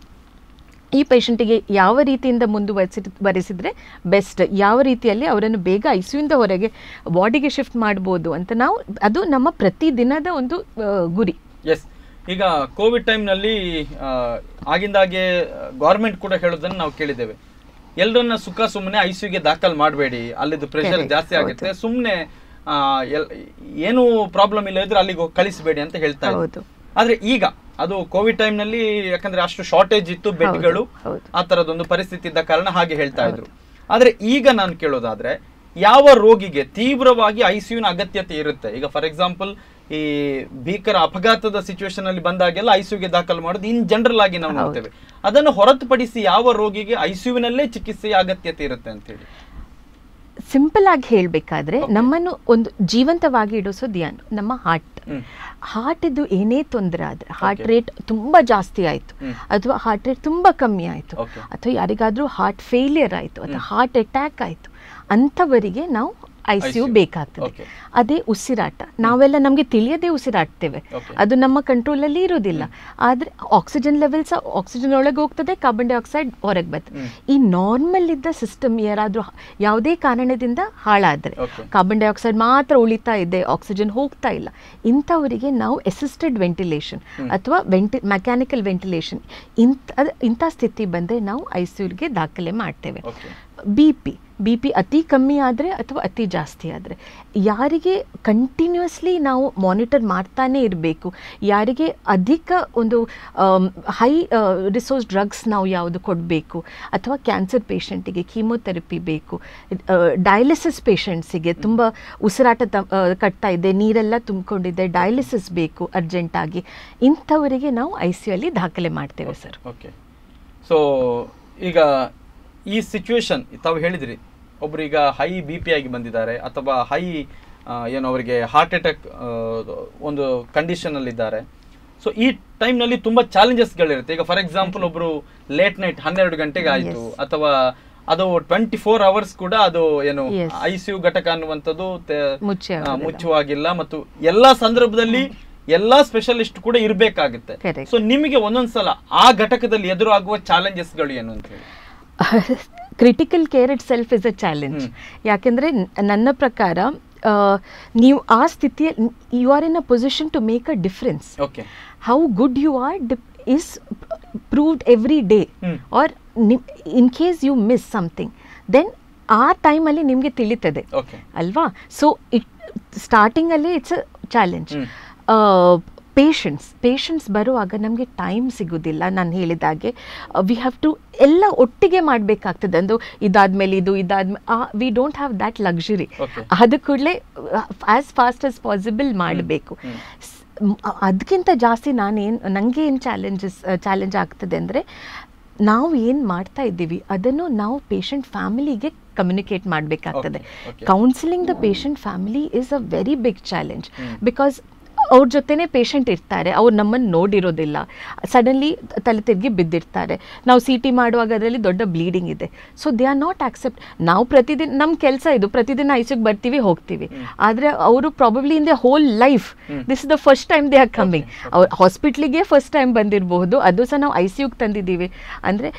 ಈ ಪೇಷಂಟಿಗೆ ಯಾವ ರೀತಿಯಿಂದ ಮುಂದುವರಿಸಿ ವರಿಸಿದ್ರೆ ಬೆಸ್ಟ್ ಯಾವ ರೀತಿಯಲ್ಲಿ ಅವರನ್ನು ಬೇಗ ಐಸಿಯುಯಿಂದ ಹೊರಗೆ ವಾರ್ಡಿಗೆ ಶಿಫ್ಟ್ ಮಾಡ್ಬೋದು ಅಂತ ನಾವು ಅದು ನಮ್ಮ ಪ್ರತಿ ದಿನದ ಒಂದು ಆ, ಗುರಿ ಎಸ್ ಈಗ ಕೋವಿಡ್ ಟೈಮ್ನಲ್ಲಿ ಆಗಿಂದಾಗೆ ಗೌರ್ಮೆಂಟ್ ಕೂಡ ಹೇಳೋದನ್ನು ನಾವು ಕೇಳಿದ್ದೇವೆ ಎಲ್ಲರನ್ನ ಸುಖ ಸುಮ್ಮನೆ ಐಸಿಯುಗೆ ದಾಖಲ್ ಮಾಡಬೇಡಿ ಅಲ್ಲಿದ್ದು ಪ್ರೆಷರ್ Correct, ಜಾಸ್ತಿ ಹೌದು. ಆಗುತ್ತೆ ಸುಮ್ಮನೆ ಏನು ಪ್ರಾಬ್ಲಮ್ ಇಲ್ಲ ಇದ್ರೆ ಅಲ್ಲಿಗೆ ಹೋಗಿ ಕಳಿಸಬೇಡಿ ಅಂತ ಹೇಳ್ತಾ ಇದ್ರು. ಹೌದು. ಆದ್ರೆ ಈಗ ಅದು ಕೋವಿಡ್ ಟೈಮ್ ನಲ್ಲಿ ಯಾಕಂದ್ರೆ ಅಷ್ಟು ಶಾರ್ಟೇಜ್ ಇತ್ತು ಬೆಡ್ಗಳು ಹೌದು. ಆ ತರದೊಂದು ಪರಿಸ್ಥಿತಿ ಇದ್ದ ಕಾರಣ ಹಾಗೆ ಹೇಳ್ತಾ ಇದ್ರು ಆದ್ರೆ ಈಗ ನಾನು ಕೇಳೋದಾದ್ರೆ ಯಾವ ರೋಗಿಗೆ ತೀವ್ರವಾಗಿ ಐಸಿಯುನ ಅಗತ್ಯತೆ ಇರುತ್ತೆ ಈಗ ಫಾರ್ ಎಕ್ಸಾಂಪಲ್ ಈ ಭೀಕರ ಅಪಘಾತದ ಸಿಚುವೇಶನ್ ಅಲ್ಲಿ ಬಂದಾಗೆಲ್ಲ ಐಸಿಯುಗೆ ದಾಖಲು ಮಾಡೋದು ಇನ್ ಜನರಲ್ ಆಗಿ ನಾವು ನೋಡ್ತೇವೆ ಅದನ್ನು ಹೊರತುಪಡಿಸಿ ಯಾವ ರೋಗಿಗೆ ಐಸಿಯುವಿನಲ್ಲೇ ಚಿಕಿತ್ಸೆಯ ಅಗತ್ಯತೆ ಇರುತ್ತೆ ಅಂತ ಹೇಳಿ ಸಿಂಪಲ್ ಆಗಿ ಹೇಳಬೇಕಾದ್ರೆ ನಮ್ಮನ್ನು ಒಂದು ಜೀವಂತವಾಗಿ ಇಡಿಸೋದು ಏನು ನಮ್ಮ ಹಾರ್ಟ್ ಹ್ಮ್. ಹಾರ್ಟ್ ಇದು ಏನೇ ತೊಂದರೆ ಆದ್ರೆ ಹಾರ್ಟ್ ರೇಟ್ ತುಂಬಾ ಜಾಸ್ತಿ ಆಯ್ತು ಹ್ಮ್. ಅಥವಾ ಹಾರ್ಟ್ ರೇಟ್ ತುಂಬಾ ಕಮ್ಮಿ ಆಯ್ತು Okay. ಅಥವಾ ಯಾರಿಗಾದ್ರೂ ಹಾರ್ಟ್ ಫೇಲಿಯರ್ ಆಯ್ತು ಅಥವಾ ಹಾರ್ಟ್ ಅಟ್ಯಾಕ್ ಆಯ್ತು ಅಂಥವರಿಗೆ ನಾವು ಐ ಸಿ ಯು ICU. ಬೇಕಾಗ್ತದೆ Okay. ಅದೇ ಉಸಿರಾಟ ನಾವೆಲ್ಲ ನಮಗೆ ತಿಳಿಯದೇ ಉಸಿರಾಡ್ತೇವೆ Okay. ಅದು ನಮ್ಮ ಕಂಟ್ರೋಲಲ್ಲಿ ಇರೋದಿಲ್ಲ ಆದರೆ ಆಕ್ಸಿಜನ್ ಲೆವೆಲ್ಸ್ ಆಕ್ಸಿಜನ್ ಒಳಗೆ ಹೋಗ್ತದೆ ಕಾರ್ಬನ್ ಡೈಆಕ್ಸೈಡ್ ಹೊರಗೆ ಬರ್ತದೆ ಹ್ಮ್. ಈ ನಾರ್ಮಲ್ ಇದ್ದ ಸಿಸ್ಟಮ್ ಯಾರಾದರೂ ಯಾವುದೇ ಕಾರಣದಿಂದ ಹಾಳಾದರೆ Okay. ಕಾರ್ಬನ್ ಡೈಆಕ್ಸೈಡ್ ಮಾತ್ರ ಉಳಿತಾ ಇದೆ ಆಕ್ಸಿಜನ್ ಹೋಗ್ತಾ ಇಲ್ಲ ಇಂಥವರಿಗೆ ನಾವು ಅಸಿಸ್ಟೆಡ್ ವೆಂಟಿಲೇಷನ್ ಅಥವಾ ವೆಂಟಿ ಮೆಕ್ಯಾನಿಕಲ್ ವೆಂಟಿಲೇಷನ್ ಇಂಥ ಇಂಥ ಸ್ಥಿತಿ ಬಂದರೆ ನಾವು ಐ ಸಿ ಯುಗೆ ದಾಖಲೆ ಮಾಡ್ತೇವೆ okay B P B P ಅತಿ ಕಮ್ಮಿ ಆದರೆ ಅಥವಾ ಅತಿ ಜಾಸ್ತಿ ಆದರೆ ಯಾರಿಗೆ ಕಂಟಿನ್ಯೂಸ್ಲಿ ನಾವು ಮಾನಿಟರ್ ಮಾಡ್ತಾನೇ ಇರಬೇಕು ಯಾರಿಗೆ ಅಧಿಕ ಒಂದು ಹೈ ರಿಸೋರ್ಸ್ ಡ್ರಗ್ಸ್ ನಾವು ಯಾವುದು ಕೊಡಬೇಕು ಅಥವಾ ಕ್ಯಾನ್ಸರ್ ಪೇಷಂಟಿಗೆ ಕೀಮೋಥೆರಪಿ ಬೇಕು ಡಯಾಲಿಸಿಸ್ ಪೇಷಂಟ್ಸಿಗೆ ತುಂಬ ಉಸಿರಾಟ ತ ಆ, ಕಟ್ತಾ ಇದೆ ನೀರೆಲ್ಲ ತುಂಬಿಕೊಂಡಿದೆ ಡಯಾಲಿಸಿಸ್ ಬೇಕು ಅರ್ಜೆಂಟಾಗಿ ಇಂಥವರಿಗೆ ನಾವು ಐ ಸಿ ಅಲ್ಲಿ ದಾಖಲೆ ಮಾಡ್ತೇವೆ ಸರ್ ಓಕೆ ಸೊ ಈಗ ಈ ಸಿಚುವೇಶನ್ ತಾವು ಹೇಳಿದ್ರಿ ಒಬ್ರು ಈಗ ಹೈ ಬಿ ಪಿ ಆಗಿ ಬಂದಿದ್ದಾರೆ ಅಥವಾ ಹೈ ಏನು ಅವರಿಗೆ ಹಾರ್ಟ್ ಅಟ್ಯಾಕ್ ಒಂದು ಕಂಡೀಷನ್ ಅಲ್ಲಿ ಇದ್ದಾರೆ ಸೊ ಈ time ನಲ್ಲಿ ತುಂಬಾ ಗಳಿರುತ್ತೆ ಈಗ ಫಾರ್ ಎಕ್ಸಾಂಪಲ್ ಒಬ್ರು ಲೇಟ್ ನೈಟ್ ಹನ್ನೆರಡು ಗಂಟೆಗೆ ಆಯ್ತು ಅಥವಾ ಅದು ಟ್ವೆಂಟಿ ಫೋರ್ ಅವರ್ಸ್ ಕೂಡ ಅದು ಏನು Yes. ಐ ಸಿ ಯು ಘಟಕ ಅನ್ನುವಂಥದ್ದು ತೆ- ಮುಚ್ಚಿ ಆ, ಆಗೋದಿಲ್ಲ. ಮುಚ್ಚುವಾಗಿಲ್ಲ ಮತ್ತು ಎಲ್ಲಾ ಸಂದರ್ಭದಲ್ಲಿ ಎಲ್ಲಾ ಸ್ಪೆಷಲಿಸ್ಟ್ ಕೂಡ ಇರಬೇಕಾಗುತ್ತೆ Correct. ಸೊ ನಿಮಗೆ ಒಂದೊಂದ್ಸಲ ಆ ಘಟಕದಲ್ಲಿ ಎದುರಾಗುವ ಚಾಲೆಂಜಸ್ಗಳು ಏನು ಅಂತ ಹೇಳಿ critical care itself is a challenge ಯಾಕೆಂದರೆ ನನ್ನ ಪ್ರಕಾರ ಆ, ನೀವು ಆ ಸ್ಥಿತಿಯಲ್ಲಿ you are in a position to make a difference okay how good you are is proved every day hmm. Or in case you miss something then ಆ ಟೈಮಲ್ಲಿ ನಿಮಗೆ ತಿಳಿತದೆ ಓಕೆ ಅಲ್ವಾ ಸೊ ಇಟ್ ಸ್ಟಾರ್ಟಿಂಗಲ್ಲಿ it's a challenge hmm. Patience patience ಬರುವಾಗ ನಮಗೆ time ಸಿಗೋದಿಲ್ಲ ನಾನು ಹೇಳಿದಾಗೆ ವಿ ಹ್ಯಾವ್ ಟು ಎಲ್ಲ ಒಟ್ಟಿಗೆ ಮಾಡಬೇಕಾಗ್ತದೆ ಅಂದು ಇದಾದ್ಮೇಲೆ ಇದು ಇದಾದ್ಮೇಲೆ we don't have that luxury Okay. ಅದು ಕೂಡಲೇ ಆ್ಯಸ್ ಫಾಸ್ಟ್ ಆಸ್ ಪಾಸಿಬಲ್ ಮಾಡಬೇಕು ಅದಕ್ಕಿಂತ ಜಾಸ್ತಿ ನಾನೇನು ನನಗೆ ಏನು ಚಾಲೆಂಜಸ್ ಚಾಲೆಂಜ್ ಆಗ್ತದೆ ಅಂದರೆ ನಾವು ಏನು ಮಾಡ್ತಾ ಇದ್ದೀವಿ ಅದನ್ನು ನಾವು ಪೇಷಂಟ್ ಫ್ಯಾಮಿಲಿಗೆ ಕಮ್ಯುನಿಕೇಟ್ ಮಾಡಬೇಕಾಗ್ತದೆ Okay, okay. Counselling the patient family is a very big challenge because ಅವ್ರ ಜೊತೆನೇ ಪೇಷಂಟ್ ಇರ್ತಾರೆ ಅವ್ರು ನಮ್ಮನ್ನು ನೋಡಿರೋದಿಲ್ಲ ಸಡನ್ಲಿ ತಲೆ ತಿರುಗಿ ಬಿದ್ದಿರ್ತಾರೆ ನಾವು ಸಿ ಟಿ ಮಾಡುವಾಗ ಅದರಲ್ಲಿ ದೊಡ್ಡ ಬ್ಲೀಡಿಂಗ್ ಇದೆ so they are not accept ನಾವು ಪ್ರತಿದಿನ ನಮ್ಮ ಕೆಲಸ ಇದು ಪ್ರತಿದಿನ ಐಸಿಗೆ ಬರ್ತೀವಿ ಹೋಗ್ತೀವಿ ಆದರೆ ಅವರು probably in the whole life this is the first time they are coming ಅವ್ರು ಹಾಸ್ಪಿಟ್ಲಿಗೆ ಫಸ್ಟ್ ಟೈಮ್ ಬಂದಿರಬಹುದು ಅದು ಸಹ ನಾವು ಐ ಸಿ ಯುಗೆ ತಂದಿದ್ದೀವಿ ಅಂದರೆ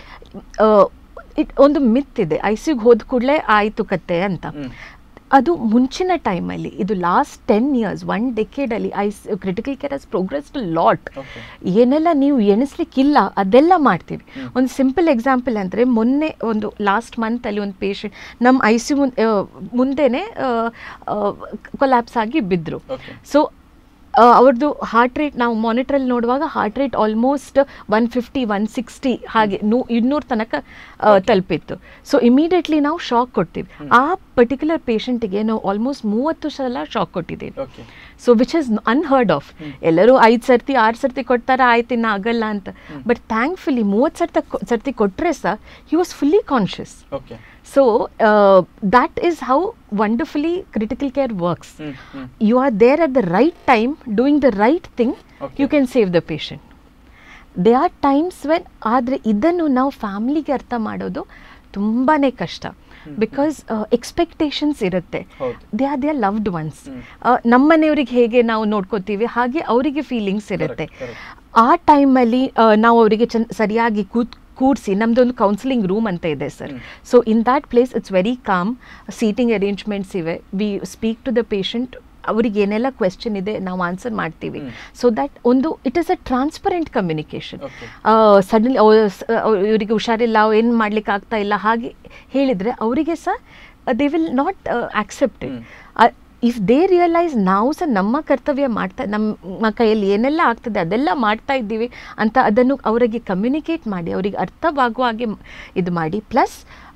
ಇಟ್ ಒಂದು ಮಿತ್ ಇದೆ ಐ ಸಿ ಯುಗೆ ಹೋದ ಕೂಡಲೇ ಆಯಿತು ಕತೆ ಅಂತ ಹ್ಮ್. ಅದು ಮುಂಚಿನ ಟೈಮಲ್ಲಿ ಇದು ಲಾಸ್ಟ್ ಟೆನ್ ಇಯರ್ಸ್ ಒನ್ ಡೆಕೇಡಲ್ಲಿ I critical care has progress to lot Okay. ಏನೆಲ್ಲ ನೀವು ಎಣಿಸ್ಲಿಕ್ಕಿಲ್ಲ ಅದೆಲ್ಲ ಮಾಡ್ತೀವಿ ಒಂದು ಸಿಂಪಲ್ ಎಕ್ಸಾಂಪಲ್ ಅಂದರೆ ಮೊನ್ನೆ ಒಂದು ಲಾಸ್ಟ್ ಮಂತಲ್ಲಿ ಒಂದು ಪೇಷಂಟ್ ನಮ್ಮ ಐ ಸಿ ಮುಂದೆನೇ ಕೊಲ್ಯಾಪ್ಸ್ ಆಗಿ ಬಿದ್ದರು Okay. ಸೊ ಅವ್ರದ್ದು ಹಾರ್ಟ್ ರೇಟ್ ನಾವು ಮಾನಿಟ್ರಲ್ಲಿ ನೋಡುವಾಗ heart rate almost one fifty one sixty ಹಾಗೆ ನೂ ಇನ್ನೂರು ತನಕ ಆ, ತಲುಪಿತ್ತು ಸೊ ಇಮಿಡಿಯೇಟ್ಲಿ ನಾವು ಶಾಕ್ ಕೊಡ್ತೀವಿ ಆ ಪರ್ಟಿಕ್ಯುಲರ್ ಪೇಷಂಟಿಗೆ ನಾವು ಆಲ್ಮೋಸ್ಟ್ ಮೂವತ್ತು ಸಲ ಶಾಕ್ ಕೊಟ್ಟಿದ್ದೀವಿ okay so which is unheard of ಎಲ್ಲರೂ ಐದು ಸರ್ತಿ ಆರು ಸರ್ತಿ ಕೊಡ್ತಾರೆ ಆಯ್ತು ಇನ್ನು ಆಗಲ್ಲ ಅಂತ ಬಟ್ ಥ್ಯಾಂಕ್ಫುಲಿ ಮೂವತ್ತು ಸರ್ತ ಸರ್ತಿ ಕೊಟ್ಟರೆ ಸಹ he was fully conscious okay so that is how wonderfully critical care works hmm hmm you are there at the right time doing the right thing Okay. you can save the patient they are times when ಆದರೆ ಇದನ್ನು ನಾವು ಫ್ಯಾಮಿಲಿಗೆ ಅರ್ಥ ಮಾಡೋದು ತುಂಬಾ ಕಷ್ಟ because expectations ಇರುತ್ತೆ ಹೌದು. They are they are loved ones ನಮ್ಮನೆಯವ್ರಿಗೆ ಹೇಗೆ ನಾವು ನೋಡ್ಕೋತೀವಿ ಹಾಗೆ ಅವರಿಗೆ ಫೀಲಿಂಗ್ಸ್ ಇರುತ್ತೆ correct. ಆ ಟೈಮಲ್ಲಿ ನಾವು ಅವರಿಗೆ ಚಂದ ಸರಿಯಾಗಿ ಕೂತ್ ಕೂರಿಸಿ ನಮ್ಮದೊಂದು ಕೌನ್ಸಿಲಿಂಗ್ ರೂಮ್ ಅಂತ ಇದೆ sir so in that place it's very calm seating arrangements ಇವೆ we speak to the patient ಅವ್ರಿಗೆ ಏನೆಲ್ಲ ಕ್ವೆಶ್ಚನ್ ಇದೆ ನಾವು ಆನ್ಸರ್ ಮಾಡ್ತೀವಿ ಸೊ ದಟ್ ಒಂದು it is a transparent communication Okay. Suddenly ಇವರಿಗೆ ಹುಷಾರಿಲ್ಲ ಏನು ಮಾಡ್ಲಿಕ್ಕೆ ಆಗ್ತಾ ಇಲ್ಲ ಹಾಗೆ ಹೇಳಿದರೆ ಅವರಿಗೆ ಸಹ they will not accept if they realise ನಾವು ಸಹ ನಮ್ಮ ಕರ್ತವ್ಯ ಮಾಡ್ತಾ ನಮ್ಮ ಕೈಯಲ್ಲಿ ಏನೆಲ್ಲ ಆಗ್ತದೆ ಅದೆಲ್ಲ ಮಾಡ್ತಾ ಇದ್ದೀವಿ ಅಂತ ಅದನ್ನು ಅವರಿಗೆ ಕಮ್ಯುನಿಕೇಟ್ ಮಾಡಿ ಅವರಿಗೆ ಅರ್ಥವಾಗುವ ಹಾಗೆ ಮ್- ಇದು ಮಾಡಿ ಪ್ಲಸ್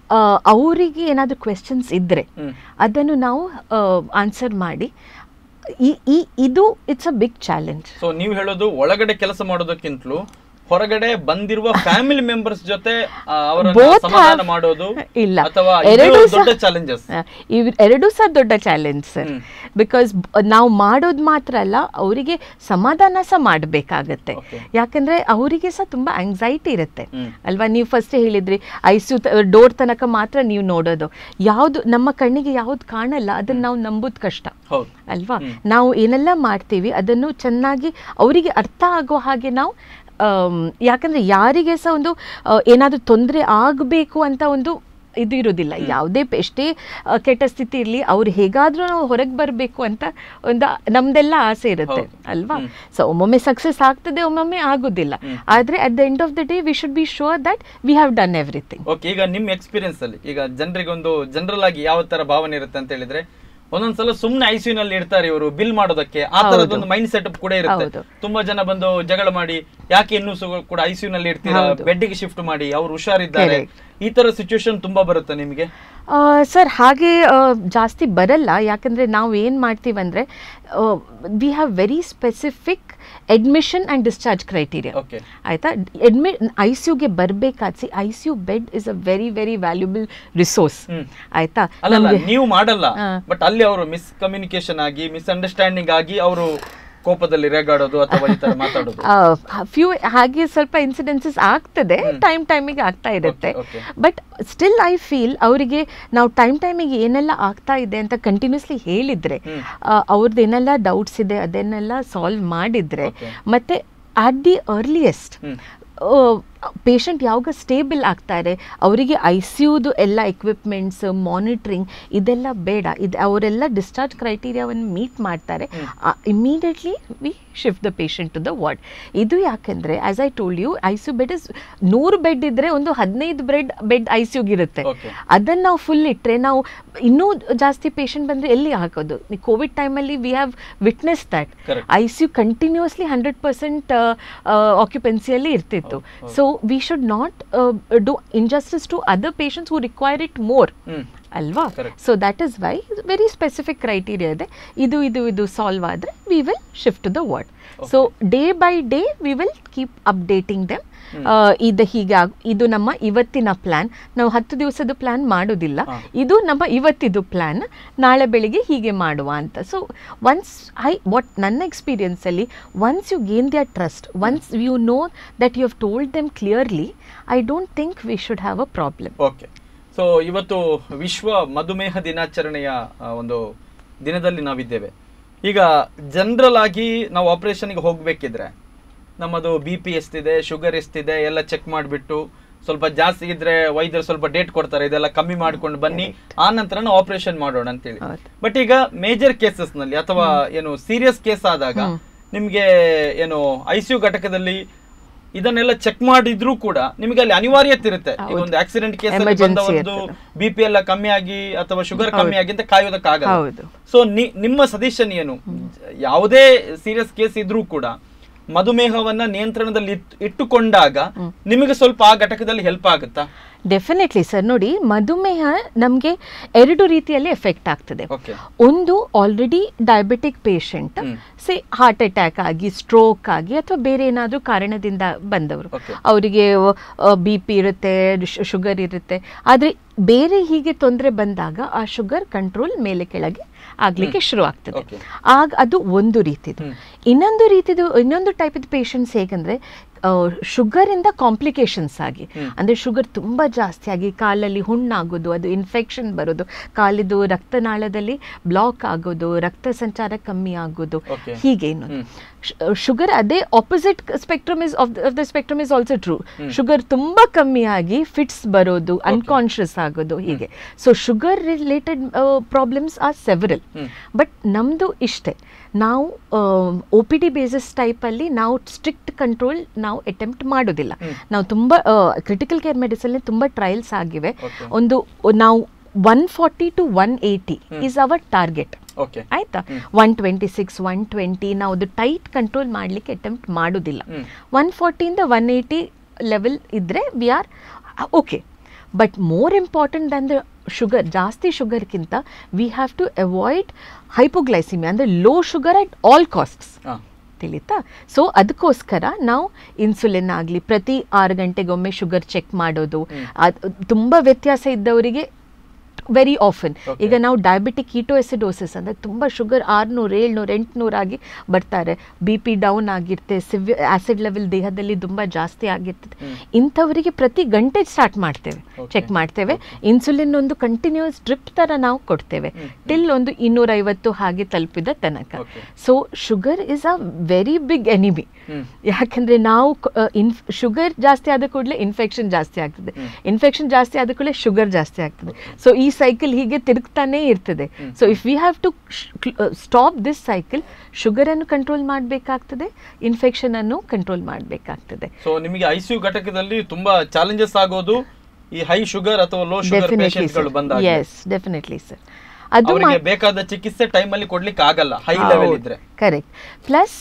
ಅವರಿಗೆ ಏನಾದರೂ ಕ್ವೆಶನ್ಸ್ ಇದ್ದರೆ ಹ್ಮ್. ಅದನ್ನು ನಾವು ಆನ್ಸರ್ ಮಾಡಿ ಈ ಈ ಇದು it's a big challenge so ನೀವು ಹೇಳೋದು ಒಳಗಡೆ ಕೆಲಸ ಮಾಡೋದಕ್ಕಿಂತಲೂ ಹೊರಗಡೆ ಬಂದಿರುವ ಫ್ಯಾಮಿಲಿ ಮೆಂಬರ್ಸ್ ಜೊತೆ ಆ, ಅವರನ್ನ Both ಸಮಾಧಾನ have- ಮಾಡೋದು ಇಲ್ಲ ಅಥವಾ ಎರಡೂ ಇದು ಸಹ- ದೊಡ್ಡ ಚಾಲೆಂಜಸ್ ಇವ್ ಎರಡೂ ಸಹ ದೊಡ್ಡ ಚಾಲೆಂಜ್ ಸರ್ ಬಿಕಾಸ್ ನಾವು ಮಾಡೋದು ಮಾತ್ರ ಅಲ್ಲ ಅವರಿಗೆ ಸಮಾಧಾನ ಸಹ ಮಾಡಬೇಕಾಗತ್ತೆ Okay. ಯಾಕಂದ್ರೆ ಅವರಿಗೆ ಸಹ ತುಂಬಾ ಆಂಗ್ಸೈಟಿ ಇರುತ್ತೆ ಹ್ಮ್. ಅಲ್ವಾ ನೀವು ಫಸ್ಟ್ ಹೇಳಿದ್ರಿ ಐಸು ಡೋರ್ ತನಕ ಮಾತ್ರ ನೀವು ನೋಡೋದು ಯಾವುದು ನಮ್ಮ ಕಣ್ಣಿಗೆ ಯಾವ್ದು ಕಾಣಲ್ಲ ಅದನ್ನ ನಾವು ನಂಬೋದು ಕಷ್ಟ ಹೌದು ಅಲ್ವಾ ನಾವು ಏನೆಲ್ಲ ಮಾಡ್ತೀವಿ ಅದನ್ನು ಚೆನ್ನಾಗಿ ಅವರಿಗೆ ಅರ್ಥ ಆಗೋ ಹಾಗೆ ನಾವು ಆಮ್, ಯಾಕಂದ್ರೆ ಯಾರಿಗೆ ಸಹ ಒಂದು ಏನಾದರೂ ತೊಂದರೆ ಆಗಬೇಕು ಅಂತ ಒಂದು ಇದು ಇರೋದಿಲ್ಲ ಯಾವುದೇ ಪ- ಎಷ್ಟೇ ಆ, ಕೆಟ್ಟ ಸ್ಥಿತಿ ಇರಲಿ ಅವ್ರು ಹೇಗಾದ್ರೂ ನಾವು ಹೊರಗೆ ಬರಬೇಕು ಅಂತ ಒಂದು ನಮ್ದೆಲ್ಲ ಆಸೆ ಇರುತ್ತೆ ಹೌದು. ಅಲ್ವಾ ಹ್ಮ್. ಸೊ ಒಮ್ಮೊಮ್ಮೆ ಸಕ್ಸಸ್ ಆಗ್ತದೆ ಒಮ್ಮೊಮ್ಮೆ ಆಗೋದಿಲ್ಲ ಆದರೆ at the end of the day we should be sure that we have done everything okay ಈಗ ನಿಮ್ಮ ಎಕ್ಸ್ಪೀರಿಯನ್ಸ್ ಅಲ್ಲಿ ಈಗ ಜನರಿಗೆ ಒಂದು ಜನರಲ್ ಆಗಿ ಯಾವ ತರ ಭಾವನೆ ಇರುತ್ತೆ ಅಂತ ಹೇಳಿದ್ರೆ ಒಂದೊಂದ್ಸಲ ಸುಮ್ನೆ ಐಸಿಯು ನಲ್ಲಿ ಇರ್ತಾರೆ ಇವರು ಬಿಲ್ ಮಾಡೋದಕ್ಕೆ ಆ ತರದೊಂದು ಮೈಂಡ್ ಸೆಟಪ್ ಕೂಡ ಇರುತ್ತೆ ಹೌದು. ತುಂಬಾ ಜನ ಬಂದು ಜಗಳ ಮಾಡಿ ಯಾಕೆ ಇನ್ನೂ ಸು- ಕೂಡ ಐಸಿಯು ನಲ್ಲಿ ಇರ್ತೀರಾ ಹೌದು. ಬೆಡ್ಗೆ ಶಿಫ್ಟ್ ಮಾಡಿ ಅವ್ರು ಹುಷಾರಿದ್ದಾರೆ ಈ ತರ ಸಿಚುವೇಶನ್ ತುಂಬಾ ಬರುತ್ತೆ ನಿಮಗೆ ಸರ್ ಹಾಗೆ ಆ, ಜಾಸ್ತಿ ಬರಲ್ಲ ಯಾಕಂದರೆ ನಾವು ಏನು ಮಾಡ್ತೀವಂದರೆ we have very specific admission and discharge criteria okay ಆಯಿತಾ ಅಡ್ಮಿ ಐ ಸಿ ಯುಗೆ ಬರಬೇಕಾದ್ಸಿ I C U bed is a very very valuable resource hmm. ಆಯಿತಾ ಅಲ್ಲಲ್ಲ ನೀವು ಮಾಡಲ್ಲ ಹಾ. ಬಟ್ ಅಲ್ಲಿ ಅವರು ಮಿಸ್ ಕಮ್ಯುನಿಕೇಶನ್ ಆಗಿ ಮಿಸ್ ಅಂಡರ್ಸ್ಟ್ಯಾಂಡಿಂಗ್ ಆಗಿ ಅವರು ಕೋಪದಲ್ಲಿ ರೇಗಾಡೋದು ಅಥವಾ ಈ ತರ ಮಾತಾಡೋದು ಫ್ಯೂ ಹಾಗೆ ಸ್ವಲ್ಪ ಇನ್ಸಿಡೆನ್ಸಸ್ ಆಗ್ತದೆ ಟೈಮ್ ಟೈಮಿಗೆ ಆಗ್ತಾ ಇರುತ್ತೆ Okay, okay. But still I feel ಅವರಿಗೆ ನಾವು ಟೈಮ್ ಟೈಮಿಗೆ ಏನೆಲ್ಲ ಆಗ್ತಾ ಇದೆ ಅಂತ ಕಂಟಿನ್ಯೂಸ್ಲಿ ಹೇಳಿದ್ರೆ ಹ್ಮ್. ಅವ್ರದ್ದು ಏನೆಲ್ಲ ಡೌಟ್ಸ್ ಇದೆ ಅದನ್ನೆಲ್ಲ ಸಾಲ್ವ್ ಮಾಡಿದ್ರೆ Okay. ಮತ್ತೆ at the earliest hmm. Patient ಯಾವಾಗ ಸ್ಟೇಬಲ್ ಆಗ್ತಾರೆ ಅವರಿಗೆ ಐ ಸಿ ಯುದು ಎಲ್ಲ ಎಕ್ವಿಪ್ಮೆಂಟ್ಸ್ ಮಾನಿಟ್ರಿಂಗ್ ಇದೆಲ್ಲ ಬೇಡ ಇದು ಅವರೆಲ್ಲ ಡಿಸ್ಚಾರ್ಜ್ ಕ್ರೈಟೀರಿಯಾವನ್ನು ಮೀಟ್ ಮಾಡ್ತಾರೆ immediately we shift the patient to the ward ಇದು ಯಾಕೆಂದರೆ as I told you I C U bed is ನೂರು ಬೆಡ್ ಇದ್ದರೆ ಒಂದು ಹದಿನೈದು ಬೆಡ್ ಬೆಡ್ ಐ ಸಿ ಯುಗಿರುತ್ತೆ Okay. ಅದನ್ನು ನಾವು ಫುಲ್ ಇಟ್ಟರೆ ನಾವು ಇನ್ನೂ ಜಾಸ್ತಿ ಪೇಷಂಟ್ ಬಂದರೆ ಎಲ್ಲಿ ಹಾಕೋದು ಕೋವಿಡ್ ಟೈಮಲ್ಲಿ we have witness that Correct. I C U continuously hundred percent ಆಕ್ಯುಪೆನ್ಸಿಯಲ್ಲಿ ಇರ್ತಿತ್ತು so we should not do injustice to other patients who require it more hmm ಅಲ್ವಾ Correct. So that is why very specific criteria ಇದೆ ಇದು ಇದು ಇದು solve ಆದರೆ we will shift to the ward so day by day we will keep updating them ಇದು ಹೀಗೆ ಆಗ್- ಇದು ನಮ್ಮ ಇವತ್ತಿನ ಪ್ಲ್ಯಾನ್ ನಾವು ಹತ್ತು ದಿವಸದ ಪ್ಲ್ಯಾನ್ ಮಾಡೋದಿಲ್ಲ ಹಾ. ಇದು ನಮ್ಮ ಇವತ್ತಿದು ಪ್ಲ್ಯಾನ್ ನಾಳೆ ಬೆಳಿಗ್ಗೆ ಹೀಗೆ ಮಾಡುವ ಅಂತ ಸೊ ಒನ್ಸ್ ಐ ವಾಟ್ ನನ್ನ ಎಕ್ಸ್ಪೀರಿಯನ್ಸಲ್ಲಿ once you gain their trust once you know that you have told them clearly I don't think we should have a problem okay so ಇವತ್ತು ವಿಶ್ವ ಮಧುಮೇಹ ದಿನಾಚರಣೆಯ ಆ, ಒಂದು ದಿನದಲ್ಲಿ ನಾವಿದ್ದೇವೆ ಈಗ ಜನರಲ್ ಆಗಿ ನಾವು ಆಪರೇಷನ್ಗೆ ಹೋಗ್ಬೇಕಿದ್ರೆ ನಮ್ಮದು ಬಿ ಪಿ ಎಷ್ಟಿದೆ ಶುಗರ್ ಎಷ್ಟಿದೆ ಎಲ್ಲ ಚೆಕ್ ಮಾಡಿಬಿಟ್ಟು ಸ್ವಲ್ಪ ಜಾಸ್ತಿ ಇದ್ರೆ ವೈದ್ಯರು ಸ್ವಲ್ಪ ಡೇಟ್ ಕೊಡ್ತಾರೆ ಇದೆಲ್ಲ ಕಮ್ಮಿ ಮಾಡ್ಕೊಂಡು ಬನ್ನಿ ಆ ನಂತರ ನಾವು ಆಪರೇಷನ್ ಮಾಡೋಣ ಅಂತೇಳಿ ಹೌದು. ಬಟ್ ಈಗ ಮೇಜರ್ ಕೇಸಸ್ ನಲ್ಲಿ ಅಥವಾ ಏನು ಸೀರಿಯಸ್ ಕೇಸ್ ಆದಾಗ ನಿಮ್ಗೆ ಏನು ಐ ಸಿ ಯು ಘಟಕದಲ್ಲಿ ಇದನ್ನೆಲ್ಲ ಚೆಕ್ ಮಾಡಿದ್ರು ಕೂಡ ನಿಮಗೆ ಅಲ್ಲಿ ಅನಿವಾರ್ಯತೆ ಇರುತ್ತೆ ಈಗ ಒಂದು ಆಕ್ಸಿಡೆಂಟ್ ಕೇಸ್ Emergency ಬಂದವರದ್ದು ಬಿ ಪಿ ಎಲ್ಲ ಕಮ್ಮಿ ಆಗಿ ಅಥವಾ ಶುಗರ್ ಕಮ್ಮಿ ಆಗಿ ಅಂತ ಕಾಯೋದಕ್ಕಾಗಲ್ಲ ಹೌದು ಸೊ ನಿಮ್ಮ ಸಜೆಷನ್ ಏನು ಯಾವುದೇ ಸೀರಿಯಸ್ ಕೇಸ್ ಇದ್ರೂ ಕೂಡ ಮಧುಮೇಹವನ್ನ ನಿಯಂತ್ರಣದಲ್ಲಿ ಇಟ್- ಇಟ್ಟುಕೊಂಡಾಗ ನಿಮಗೆ ಸ್ವಲ್ಪ ಆ ಘಟಕದಲ್ಲಿ ಹೆಲ್ಪ್ ಆಗುತ್ತಾ ಡೆಫಿನೆಟ್ಲಿ ಸರ್ ನೋಡಿ ಮಧುಮೇಹ ನಮಗೆ ಎರಡು ರೀತಿಯಲ್ಲಿ ಎಫೆಕ್ಟ್ ಆಗ್ತದೆ ಓಕೆ ಒಂದು already diabetic patient hmm. Say heart attack ಆಗಿ ಸ್ಟ್ರೋಕ್ ಆಗಿ ಅಥವಾ ಬೇರೆ ಏನಾದರೂ ಕಾರಣದಿಂದ ಬಂದವರು Okay. ಅವರಿಗೆ ಬಿ ಪಿ ಇರುತ್ತೆ ಶುಗರ್ ಇರುತ್ತೆ ಆದರೆ ಬೇರೆ ಹೀಗೆ ತೊಂದರೆ ಬಂದಾಗ ಆ ಶುಗರ್ ಕಂಟ್ರೋಲ್ ಮೇಲೆ ಕೆಳಗೆ ಆಗ್ಲಿಕ್ಕೆ ಶುರು ಆಗ್ತದೆ Okay. ಆಗ ಅದು ಒಂದು ರೀತಿದು ಹ್ಮ್. ಇನ್ನೊಂದು ರೀತಿದು ಇನ್ನೊಂದು ಟೈಪಿದ ಪೇಷಂಟ್ಸ್ ಹೇಗಂದ್ರೆ ಶುಗರಿಂದ ಕಾಂಪ್ಲಿಕೇಶನ್ಸ್ ಆಗಿ ಅಂದರೆ ಶುಗರ್ ತುಂಬ ಜಾಸ್ತಿ ಆಗಿ ಕಾಲಲ್ಲಿ ಹುಣ್ಣಾಗೋದು ಅದು ಇನ್ಫೆಕ್ಷನ್ ಬರೋದು ಕಾಲಿದು ರಕ್ತನಾಳದಲ್ಲಿ ಬ್ಲಾಕ್ ಆಗೋದು ರಕ್ತ ಸಂಚಾರ ಕಮ್ಮಿ ಆಗೋದು Okay. ಹೀಗೆ ಇನ್ನೊಂದು ಶುಗರ್ ಅದೇ opposite spectrum is of the spectrum is also true sugar ತುಂಬ ಕಮ್ಮಿ ಆಗಿ ಫಿಟ್ಸ್ ಬರೋದು ಅನ್ಕಾನ್ಷಿಯಸ್ ಆಗೋದು ಹೀಗೆ so sugar related problems are several but ನಮ್ಮದು ಇಷ್ಟೇ ನಾವು ಒ ಪಿ ಡಿ ಬೇಸಿಸ್ ಟೈಪಲ್ಲಿ ನಾವು ಸ್ಟ್ರಿಕ್ಟ್ ಕಂಟ್ರೋಲ್ ನಾವು ಅಟೆಂಪ್ಟ್ ಮಾಡೋದಿಲ್ಲ ನಾವು ತುಂಬ ಕ್ರಿಟಿಕಲ್ ಕೇರ್ ಮೆಡಿಸನ್ ತುಂಬ ಟ್ರಯಲ್ಸ್ ಆಗಿವೆ Okay. ಒಂದು ನಾವು one forty to one eighty is our target okay ಆಯ್ತಾ one twenty six one twenty ನಾವು ಅದು ಟೈಟ್ ಕಂಟ್ರೋಲ್ ಮಾಡಲಿಕ್ಕೆ ಅಟೆಂಪ್ಟ್ ಮಾಡೋದಿಲ್ಲ ಹ್ಮ್. ಒನ್ ಫಾರ್ಟಿಯಿಂದ ಒನ್ ಏಯ್ಟಿ ಲೆವೆಲ್ ಇದ್ದರೆ we are okay but more important than the sugar ಜಾಸ್ತಿ ಶುಗರ್ಗಿಂತ we have to avoid hypoglycaemia ಅಂದರೆ low sugar at all costs ಹಾಂ ತಿಳಿತಾ ಸೊ ಅದಕ್ಕೋಸ್ಕರ ನಾವು ಇನ್ಸುಲಿನ್ ಆಗಲಿ ಪ್ರತಿ ಆರು ಗಂಟೆಗೊಮ್ಮೆ ಶುಗರ್ ಚೆಕ್ ಮಾಡೋದು ಅದ್ ತುಂಬ ವ್ಯತ್ಯಾಸ ಇದ್ದವರಿಗೆ ವೆರಿ ಆಫನ್ Okay. ಈಗ ನಾವು ಡಯಾಬಿಟಿಕ್ ಕೀಟೋಎಸಿಡೋಸಿಸ್ ಅಂದರೆ ತುಂಬ ಶುಗರ್ ಆರುನೂರು ಏಳ್ನೂರು ಎಂಟುನೂರು ಆಗಿ ಬರ್ತಾರೆ ಬಿ ಪಿ ಡೌನ್ ಆಗಿರುತ್ತೆ ಸಿವಿ ಆ್ಯಸಿಡ್ ಲೆವೆಲ್ ದೇಹದಲ್ಲಿ ತುಂಬ ಜಾಸ್ತಿ ಆಗಿರ್ತದೆ ಇಂಥವರಿಗೆ ಪ್ರತಿ ಗಂಟೆ ಸ್ಟಾರ್ಟ್ ಮಾಡ್ತೇವೆ Okay. ಚೆಕ್ ಮಾಡ್ತೇವೆ ಇನ್ಸುಲಿನ್ ಒಂದು ಕಂಟಿನ್ಯೂಸ್ ಡ್ರಿಪ್ ಥರ ನಾವು ಕೊಡ್ತೇವೆ ಟಿಲ್ ಒಂದು ಇನ್ನೂರೈವತ್ತು ಹಾಗೆ ತಲುಪಿದ ತನಕ Okay. So sugar is a very big enemy hmm. ಯಾಕಂದ್ರೆ ನಾವು ಇನ್ ಶುಗರ್ ಜಾಸ್ತಿ ಆದ ಕೂಡಲೇ ಇನ್ಫೆಕ್ಷನ್ ಜಾಸ್ತಿ ಆಗ್ತದೆ ಇನ್ಫೆಕ್ಷನ್ ಜಾಸ್ತಿ ಆದ ಕೂಡಲೇ ಶುಗರ್ ಜಾಸ್ತಿ ಆಗ್ತದೆ ಸೊ ಈ ಸೈಕಲ್ ಹೀಗೆ ತಿರುಗ್ತಾನೇ ಇರ್ತದೆ so if we have to stop this cycle ಶುಗರನ್ನು ಕಂಟ್ರೋಲ್ ಮಾಡಬೇಕಾಗ್ತದೆ ಇನ್ಫೆಕ್ಷನ್ ಅನ್ನು ಕಂಟ್ರೋಲ್ ಮಾಡಬೇಕಾಗ್ತದೆ ಸೊ ನಿಮಗೆ ಐ ಸಿ ಯು ಘಟಕದಲ್ಲಿ ತುಂಬಾ ಚಾಲೆಂಜಸ್ ಆಗೋದು ಈ ಹೈ ಶುಗರ್ ಅಥವಾ ಲೋ ಶುಗರ್ ಡೆಫಿನೆಟ್ಲಿ ಗಳು ಬಂದಾಗ ಎಸ್ ಡೆಫಿನೆಟ್ಲಿ ಸರ್ ಅದು ಅವರಿಗೆ ಬೇಕಾದ ಚಿಕಿತ್ಸೆ ಟೈಮ್ ಅಲ್ಲಿ ಕೊಡ್ಲಿಕ್ಕೆ ಆಗಲ್ಲ ಹೈ ಲೆವೆಲ್ ಇದ್ರೆ ಕರೆಕ್ಟ್ ಪ್ಲಸ್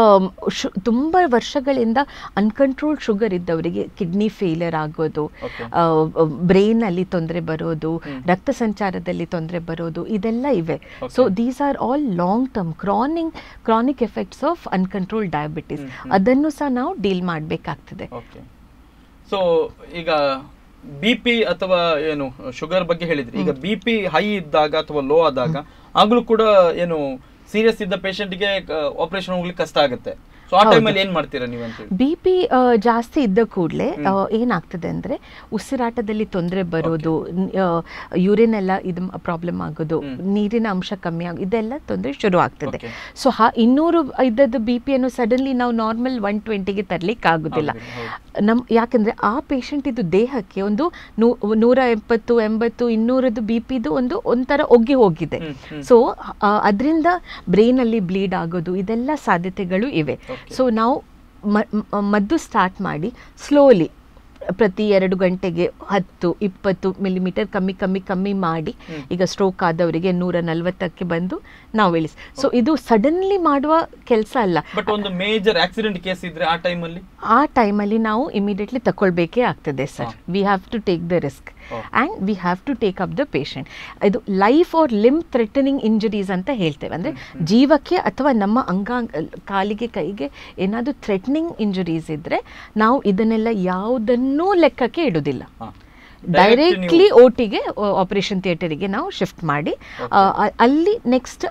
ತುಂಬ ವರ್ಷಗಳಿಂದ ಅನ್ಕಂಟ್ರೋಲ್ ಶುಗರ್ ಇದ್ದವರಿಗೆ ಕಿಡ್ನಿ ಫೇಲಿಯರ್ ಆಗೋದು Okay. ಬ್ರೈನಲ್ಲಿ ತೊಂದರೆ ಬರೋದು ರಕ್ತ ಸಂಚಾರದಲ್ಲಿ ತೊಂದರೆ ಬರೋದು ಇದೆಲ್ಲ ಇವೆ so these are all long term chronic chronic effects of uncontrol diabetes ಅದನ್ನು ಸಹ ನಾವು ಡೀಲ್ ಮಾಡಬೇಕಾಗ್ತದೆ ಓಕೆ ಸೊ ಈಗ ಬಿ ಪಿ ಅಥವಾ ಏನು ಶುಗರ್ ಬಗ್ಗೆ ಹೇಳಿದ್ರಿ ಈಗ ಬಿ ಪಿ ಹೈ ಇದ್ದಾಗ ಅಥವಾ ಲೋ ಆದಾಗ ಆಗ್ಲೂ ಕೂಡ ಏನು ಸೀರಿಯಸ್ ಇದ್ದ ಪೇಷಂಟ್ಗೆ ಆಪರೇಷನ್ ಹೋಗ್ಲಿಕ್ಕೆ ಕಷ್ಟ ಆಗುತ್ತೆ ಸೊ ಆ ಟೈಮಲ್ಲಿ ಏನ್ ಮಾಡ್ತೀರಾ ನೀವು ಅಂತ ಹೇಳಿ ಬಿ ಪಿ ಜಾಸ್ತಿ ಇದ್ದ ಕೂಡಲೇ ಏನಾಗ್ತದೆ ಅಂದರೆ ಉಸಿರಾಟದಲ್ಲಿ ತೊಂದರೆ ಬರೋದು ಯೂರಿನ್ ಎಲ್ಲ ಇದು ಪ್ರಾಬ್ಲಮ್ ಆಗೋದು ನೀರಿನ ಅಂಶ ಕಮ್ಮಿ ಆಗೋದು ಇದೆಲ್ಲ ತೊಂದರೆ ಶುರು ಆಗ್ತದೆ Okay. ಸೊ ಹಾ ಇನ್ನೂರು ಇದ್ದದ್ದು ಬಿ ಪಿಯನ್ನು ಸಡನ್ಲಿ ನಾವು ನಾರ್ಮಲ್ ಒನ್ ಟ್ವೆಂಟಿಗೆ ತರಲಿಕ್ಕೆ ಆಗೋದಿಲ್ಲ ಆಗೋದಿಲ್ಲ, ನಮ್ ಯಾಕಂದ್ರೆ ಆ ಪೇಷಂಟ್ ಇದು ದೇಹಕ್ಕೆ ಒಂದು ನೂ- ನೂರ ಎಪ್ಪತ್ತು ಎಂಬತ್ತು ಇನ್ನೂರದ್ದು ಬಿ ಪಿದು ಒಂದು ಒಂಥರ ಒಗ್ಗಿ ಹೋಗಿದೆ ಹ್ಮ್, ಹ್ಮ್. ಸೊ ಅದರಿಂದ ಬ್ರೈನಲ್ಲಿ ಬ್ಲೀಡ್ ಆಗೋದು ಇದೆಲ್ಲ ಸಾಧ್ಯತೆಗಳು ಇವೆ Okay. ಸೊ ನಾವು ಮ- ಮ- ಮದ್ದು ಸ್ಟಾರ್ಟ್ ಮಾಡಿ ಸ್ಲೋಲಿ ಪ್ರತಿ ಎರಡು ಗಂಟೆಗೆ ಹತ್ತು ಇಪ್ಪತ್ತು ಮಿಲಿಮೀಟರ್ ಕಮ್ಮಿ ಕಮ್ಮಿ ಕಮ್ಮಿ ಮಾಡಿ ಈಗ ಸ್ಟ್ರೋಕ್ ಆದವರಿಗೆ ನೂರ ನಲವತ್ತಕ್ಕೆ ಬಂದು ನಾವು ಇಳಿಸಿ ಸೊ ಇದು ಸಡನ್ಲಿ ಮಾಡುವ ಕೆಲಸ ಅಲ್ಲ ಬಟ್ ಒಂದು ಮೇಜರ್ ಆಕ್ಸಿಡೆಂಟ್ ಕೇಸ್ ಇದ್ರೆ ಆ ಟೈಮಲ್ಲಿ ಆ ಟೈಮಲ್ಲಿ ನಾವು ಇಮಿಡಿಯೇಟ್ಲಿ ತಗೊಳ್ಬೇಕೇ ಆಗ್ತದೆ sir we have to take the risk Oh. And we have to take up the patient ಇದು life or limb threatening injuries ಅಂತ ಹೇಳ್ತೇವೆ ಅಂದರೆ ಜೀವಕ್ಕೆ ಅಥವಾ ನಮ್ಮ ಅಂಗಾಂಗ ಕಾಲಿಗೆ ಕೈಗೆ ಏನಾದರೂ ಥ್ರೆಟ್ನಿಂಗ್ ಇಂಜುರೀಸ್ ಇದ್ದರೆ ನಾವು ಇದನ್ನೆಲ್ಲ ಯಾವುದನ್ನೂ ಲೆಕ್ಕಕ್ಕೆ ಇಡೋದಿಲ್ಲ ಹಾ. ಡೈರೆಕ್ಟ್ಲಿ ಓಟಿಗೆ ಆಪರೇಷನ್ ಥಿಯೇಟರಿಗೆ ನಾವು ಶಿಫ್ಟ್ ಮಾಡಿ ಆ, ಅ- ಅಲ್ಲಿ ನೆಕ್ಸ್ಟ್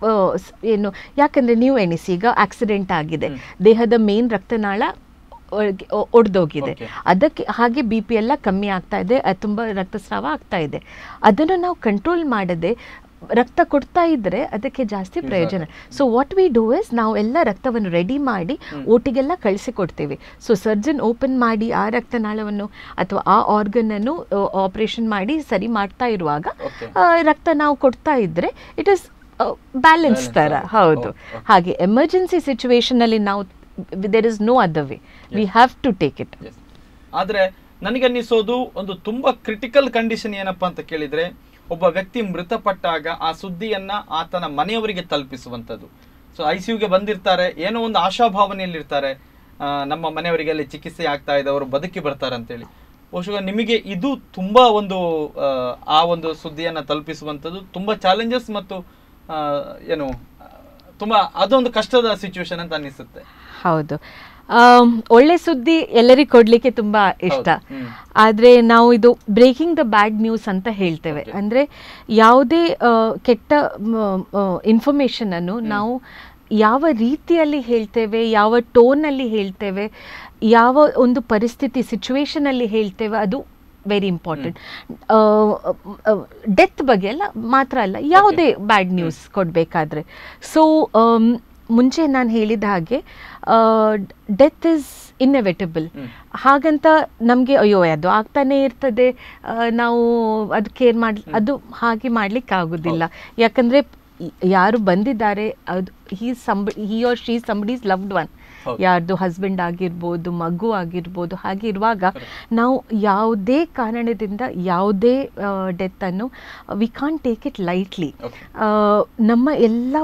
ಏನು ಯಾಕಂದ್ರೆ ನೀವು ಎಣಿಸಿ ಈಗ ಆಕ್ಸಿಡೆಂಟ್ ಆಗಿದೆ ದೇಹದ ಮೇನ್ ರಕ್ತನಾಳ ಒಡೆದೋಗಿದೆ Okay. ಅದಕ್ಕೆ ಹಾಗೆ ಬಿ ಪಿ ಎಲ್ಲ ಕಮ್ಮಿ ಆಗ್ತಾ ಇದೆ ಅದ್ ತುಂಬ ರಕ್ತಸ್ರಾವ ಆಗ್ತಾ ಇದೆ ಅದನ್ನು ನಾವು ಕಂಟ್ರೋಲ್ ಮಾಡದೆ ರಕ್ತ ಕೊಡ್ತಾ ಇದ್ರೆ ಅದಕ್ಕೆ ಜಾಸ್ತಿ ಪ್ರಯೋಜನ so what we do is ನಾವು ಎಲ್ಲ ರಕ್ತವನ್ನು ರೆಡಿ ಮಾಡಿ ಓಟಿಗೆಲ್ಲ ಕಳಿಸಿ ಕೊಡ್ತೇವೆ ಸೊ ಸರ್ಜನ್ ಓಪನ್ ಮಾಡಿ ಆ ರಕ್ತನಾಳವನ್ನು ಅಥವಾ ಆ ಆರ್ಗನ್ ಅನ್ನು ಆಪರೇಷನ್ ಮಾಡಿ ಸರಿ ಮಾಡ್ತಾ ಇರುವಾಗ Okay. ಆ, ರಕ್ತ ನಾವು ಕೊಡ್ತಾ ಇದ್ರೆ ಇಟ್ ಇಸ್ ಬ್ಯಾಲೆನ್ಸ್ Balance ತರ ತರ. ಹೌದು Okay, okay. ಹಾಗೆ ಎಮರ್ಜೆನ್ಸಿ ಸಿಚುವೇಶನ್ ಅಲ್ಲಿ ನಾವು there is no other way we have to take it Yes. ಆದ್ರೆ ನನಗನ್ನಿಸೋದು ಒಂದು ತುಂಬಾ ಕ್ರಿಟಿಕಲ್ ಕಂಡೀಷನ್ ಏನಪ್ಪಾ ಅಂತ ಕೇಳಿದ್ರೆ ಒಬ್ಬ ವ್ಯಕ್ತಿ ಮೃತಪಟ್ಟಾಗ ಆ ಸುದ್ದಿಯನ್ನ ಆತನ ಮನೆಯವರಿಗೆ ತಲುಪಿಸುವಂತದ್ದು ಸೊ ಐ ಗೆ ಬಂದಿರ್ತಾರೆ ಏನೋ ಒಂದು ಆಶಾಭಾವನೆಯಲ್ಲಿರ್ತಾರೆ ಆ, ನಮ್ಮ ಮನೆಯವರಿಗೆ ಅಲ್ಲಿ ಚಿಕಿತ್ಸೆ ಆಗ್ತಾ ಇದೆ ಅವರು ಬದುಕಿ ಬರ್ತಾರೆ ಅಂತೇಳಿ ಬಹುಶಃ ನಿಮಗೆ ಇದು ತುಂಬಾ ಒಂದು ಆ, ಆ ಒಂದು ಸುದ್ದಿಯನ್ನ ತಲುಪಿಸುವಂತದ್ದು ತುಂಬಾ ಚಾಲೆಂಜಸ್ ಮತ್ತು ಆ, ಏನು ಆ, ತುಂಬಾ ಅದೊಂದು ಕಷ್ಟದ ಸಿಚುವೇಶನ್ ಅಂತ ಅನಿಸುತ್ತೆ ಹೌದು ಆಮ್, ಒಳ್ಳೆ ಸುದ್ದಿ ಎಲ್ಲರಿಗೂ ಕೊಡ್ಲಿಕ್ಕೆ ತುಂಬಾ ಇಷ್ಟ ಹೌದು. ಹ್ಮ್. ಆದ್ರೆ ನಾವು ಇದು ಬ್ರೇಕಿಂಗ್ ದ ಬ್ಯಾಡ್ ನ್ಯೂಸ್ ಅಂತ ಹೇಳ್ತೇವೆ Okay. ಅಂದ್ರೆ ಯಾವುದೇ ಆ, ಕೆಟ್ಟ ಇನ್ಫಾರ್ಮೇಶನ್ ಅನ್ನು ನಾವು ಯಾವ ರೀತಿಯಲ್ಲಿ ಹೇಳ್ತೇವೆ ಯಾವ ಟೋನಲ್ಲಿ ಹೇಳ್ತೇವೆ ಯಾವ ಒಂದು ಪರಿಸ್ಥಿತಿ ಸಿಚುವೇಶನ್ ಅಲ್ಲಿ ಹೇಳ್ತೇವೆ ಅದು ವೆರಿ ಇಂಪಾರ್ಟೆಂಟ್ ಡೆತ್ ಬಗ್ಗೆ ಅಲ್ಲ ಮಾತ್ರ ಅಲ್ಲ ಯಾವುದೇ ಬ್ಯಾಡ್ ನ್ಯೂಸ್ ಕೊಡಬೇಕಾದ್ರೆ ಸೊ ಮುಂಚೆ ನಾನು ಹೇಳಿದ ಹಾಗೆ ಡೆತ್ ಇಸ್ ಇನ್ಎವಿಟಬಲ್ ಹ್ಮ್. ಹಾಗಂತ ನಮಗೆ ಅಯ್ಯೋ ಅದು ಆಗ್ತಾನೆ ಇರ್ತದೆ ಆ, ನಾವು ಅದು ಕೇರ್ ಮಾಡಿ ಅದು ಹಾಗೆ ಮಾಡ್ಲಿಕ್ಕೆ ಆಗುದಿಲ್ಲ ಯಾಕಂದ್ರೆ ಯ- ಯಾರು ಬಂದಿದ್ದಾರೆ ಅದು ಹೀ ಸಂಬ he or she somebody's loved one ಹೌದು. ಯಾರ್ದು ಹಸ್ಬೆಂಡ್ ಆಗಿರ್ಬೋದು ಮಗು ಆಗಿರ್ಬೋದು ಹಾಗೆ ಇರುವಾಗ ನಾವು ಯಾವುದೇ ಕಾರಣದಿಂದ ಯಾವುದೇ ಡೆತ್ತನ್ನು we can take it lightly Okay. ನಮ್ಮ ಎಲ್ಲ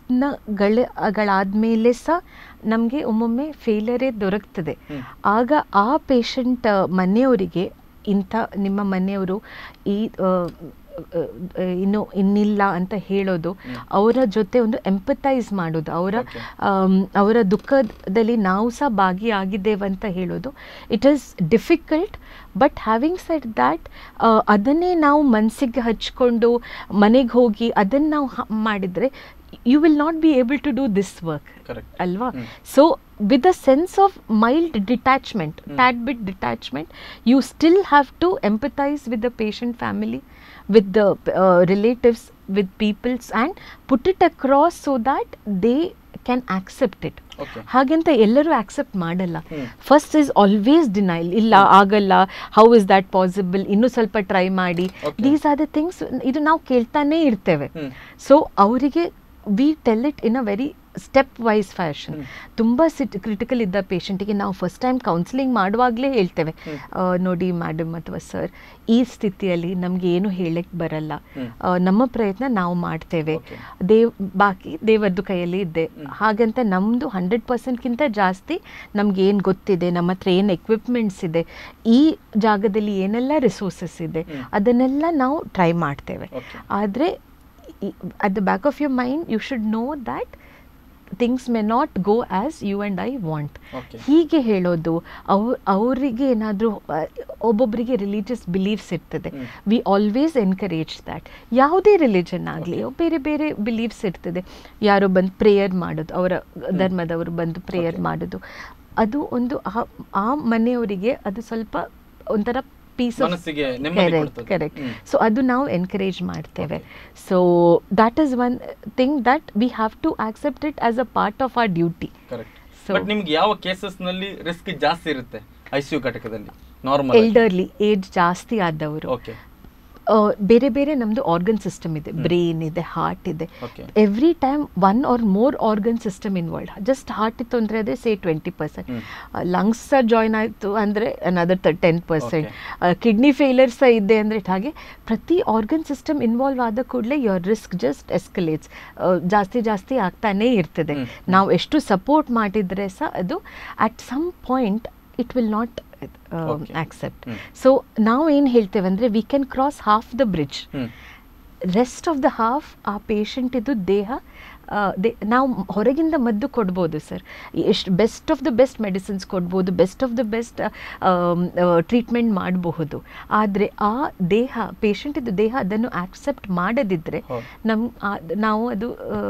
ಪ್ರಯತ್ನಗಳಾದ್ಮೇಲೆ ಸಹ ನಮಗೆ ಒಮ್ಮೊಮ್ಮೆ ಫೇಲರೇ ದೊರಕ್ತದೆ ಹ್ಮ್. ಆಗ ಆ ಪೇಷಂಟ್ ಮನೆಯವರಿಗೆ ಇಂಥ ನಿಮ್ಮ ಮನೆಯವರು ಈ ಆ, ಆ, ಆ, ಇನ್ನು ಇನ್ನಿಲ್ಲ ಅಂತ ಹೇಳೋದು ಅವರ ಜೊತೆ ಒಂದು ಎಂಪತೈಸ್ ಮಾಡೋದು ಅವರ Okay. ಆಮ್, ಅವರ ದುಃಖದಲ್ಲಿ ನಾವು ಸಹ ಭಾಗಿಯಾಗಿದ್ದೇವೆ ಅಂತ ಹೇಳೋದು it is difficult but having set that ಅದನ್ನೇ ನಾವು ಮನಸ್ಸಿಗೆ ಹಚ್ಕೊಂಡು ಮನೆಗೆ ಹೋಗಿ ಅದನ್ನು ನಾವು ಹ- ಮಾಡಿದರೆ you will not be able to do this work Correct. ಅಲ್ವಾ hmm. So with a sense of mild detachment tad bit detachment you still have to empathise with the patient family with the uh, relatives with peoples and put it across so that they can accept it Okay. ಹಾಗೆಂತ ಎಲ್ಲರೂ accept ಮಾಡಲ್ಲ hmm. First is always denial ಇಲ್ಲ ಆಗಲ್ಲ how is that possible ಇನ್ನೂ ಸ್ವಲ್ಪ try ಮಾಡಿ Okay. These are the things ಇದು ನಾವು ಕೇಳ್ತಾನೆ ಇರ್ತೇವೆ ಹ್ಮ್. ಸೊ ಅವರಿಗೆ we tell it in a very stepwise fashion hmm. ತುಂಬ ಸಿಟ್ ಕ್ರಿಟಿಕಲ್ ಇದ್ದ ಪೇಷಂಟಿಗೆ ನಾವು ಫಸ್ಟ್ ಟೈಮ್ ಕೌನ್ಸಿಲಿಂಗ್ ಮಾಡುವಾಗಲೇ ಹೇಳ್ತೇವೆ ಹ್ಮ್. ಆ, ನೋಡಿ ಮೇಡಮ್ ಅಥವಾ ಸರ್ ಈ ಸ್ಥಿತಿಯಲ್ಲಿ ನಮಗೆ ಏನು ಹೇಳಕ್ಕೆ ಬರಲ್ಲ ಹ್ಮ್. ಆ, ನಮ್ಮ ಪ್ರಯತ್ನ ನಾವು ಮಾಡ್ತೇವೆ Okay. ದೇವ್ ಬಾಕಿ ದೇವರದ್ದು ಕೈಯಲ್ಲಿ ಇದೆ ಹಾಗಂತ ನಮ್ಮದು ಹಂಡ್ರೆಡ್ ಪರ್ಸೆಂಟ್ಗಿಂತ ಜಾಸ್ತಿ ನಮ್ಗೆ ಏನು ಗೊತ್ತಿದೆ ನಮ್ಮ ಹತ್ರ ಏನು ಎಕ್ವಿಪ್ಮೆಂಟ್ಸ್ ಇದೆ ಈ ಜಾಗದಲ್ಲಿ ಏನೆಲ್ಲ ರಿಸೋರ್ಸಸ್ ಇದೆ ಹ್ಮ್. ಅದನ್ನೆಲ್ಲ ನಾವು ಟ್ರೈ ಮಾಡ್ತೇವೆ Okay. ಆದರೆ at the back of your mind you should know that things may not go as you and I want Okay. ಹೀಗೆ ಹೇಳೋದು ಅವ್ ಅವರಿಗೆ ಏನಾದರೂ ಒಬ್ಬೊಬ್ಬರಿಗೆ ರಿಲಿಜಿಯಸ್ ಬಿಲೀಫ್ಸ್ ಇರ್ತದೆ hmm. We always encourage that ಯಾವುದೇ ರಿಲಿಜನ್ ಆಗಲಿ ಬೇರೆ ಬೇರೆ ಬಿಲೀಫ್ಸ್ ಇರ್ತದೆ ಯಾರೋ ಬಂದು ಪ್ರೇಯರ್ ಮಾಡೋದು ಅವರ ಧರ್ಮದವರು ಬಂದು ಪ್ರೇಯರ್ Okay. ಮಾಡೋದು ಅದು ಒಂದು ಆ- ಆ ಮನೆಯವರಿಗೆ ಅದು ಸ್ವಲ್ಪ ಒಂಥರ ಪೀಸ್ ಮನಸ್ಸಿಗೆ ನೆಮ್ಮದಿ ಕರೆಕ್ಟ್ ಕೊಡ್ತದೆ. ಕರೆಕ್ಟ್ ಹ್ಮ್. ಸೊ ಅದು ನಾವು ಎನ್ಕರೇಜ್ ಮಾಡ್ತೇವೆ so that is one thing that we have to accept it as a part of our duty correct So- but ನಿಮ್ಗೆ ಯಾವ ಕೇಸಸ್ ನಲ್ಲಿ ರಿಸ್ಕ್ ಜಾಸ್ತಿ ಇರುತ್ತೆ ಐಸಿಯು ಘಟಕದಲ್ಲಿ ನಾರ್ಮಲ್ ಎಲ್ಡರ್ಲಿ ಏಜ್ ಜಾಸ್ತಿ ಆದವರು ಓಕೆ ಆ, ಬೇರೆ ಬೇರೆ ನಮ್ಮದು ಆರ್ಗನ್ ಸಿಸ್ಟಮ್ ಇದೆ ಬ್ರೈನ್ ಇದೆ ಹಾರ್ಟ್ ಇದೆ Okay. Every time one or more organ system involved just heart ಇತ್ತು ಅಂದರೆ ಅದೇ say twenty percent hmm. Lungs join ಆಯಿತು ಅಂದರೆ another ten percent kidney failure ಸಹ ಇದೆ ಅಂದರೆ ಹಾಗೆ ಪ್ರತಿ ಆರ್ಗನ್ ಸಿಸ್ಟಮ್ ಇನ್ವಾಲ್ವ್ ಆದ ಕೂಡಲೇ ಯೋರ್ ರಿಸ್ಕ್ ಜಸ್ಟ್ ಎಸ್ಕಲೇಟ್ಸ್ ಜಾಸ್ತಿ ಜಾಸ್ತಿ ಆಗ್ತಾನೇ ಇರ್ತದೆ ಹ್ಮ್. ನಾವು ಎಷ್ಟು ಸಪೋರ್ಟ್ ಮಾಡಿದರೆ ಸಹ ಅದು at some point it will not Okay. Accept hmm. So ನಾವು ಏನು ಹೇಳ್ತೇವೆ ಅಂದರೆ we can cross half the bridge hmm rest of the half ಆ ಪೇಷಂಟ್ ಇದು ದೇಹ ಆ, ದೇ ನಾವು ಹೊರಗಿಂದ ಮದ್ದು ಕೊಡ್ಬೋದು ಸರ್ ಎಷ್ಟು best of the best medicines ಕೊಡ್ಬೋದು best of the best treatment ಮಾಡಬಹುದು ಆದರೆ ಆ ದೇಹ ಪೇಷಂಟ್ ಇದು ದೇಹ ಅದನ್ನು ಆಕ್ಸೆಪ್ಟ್ ಮಾಡದಿದ್ದರೆ ಹೌದು. ನಮ್ ಆ- ನಾವು ಅದು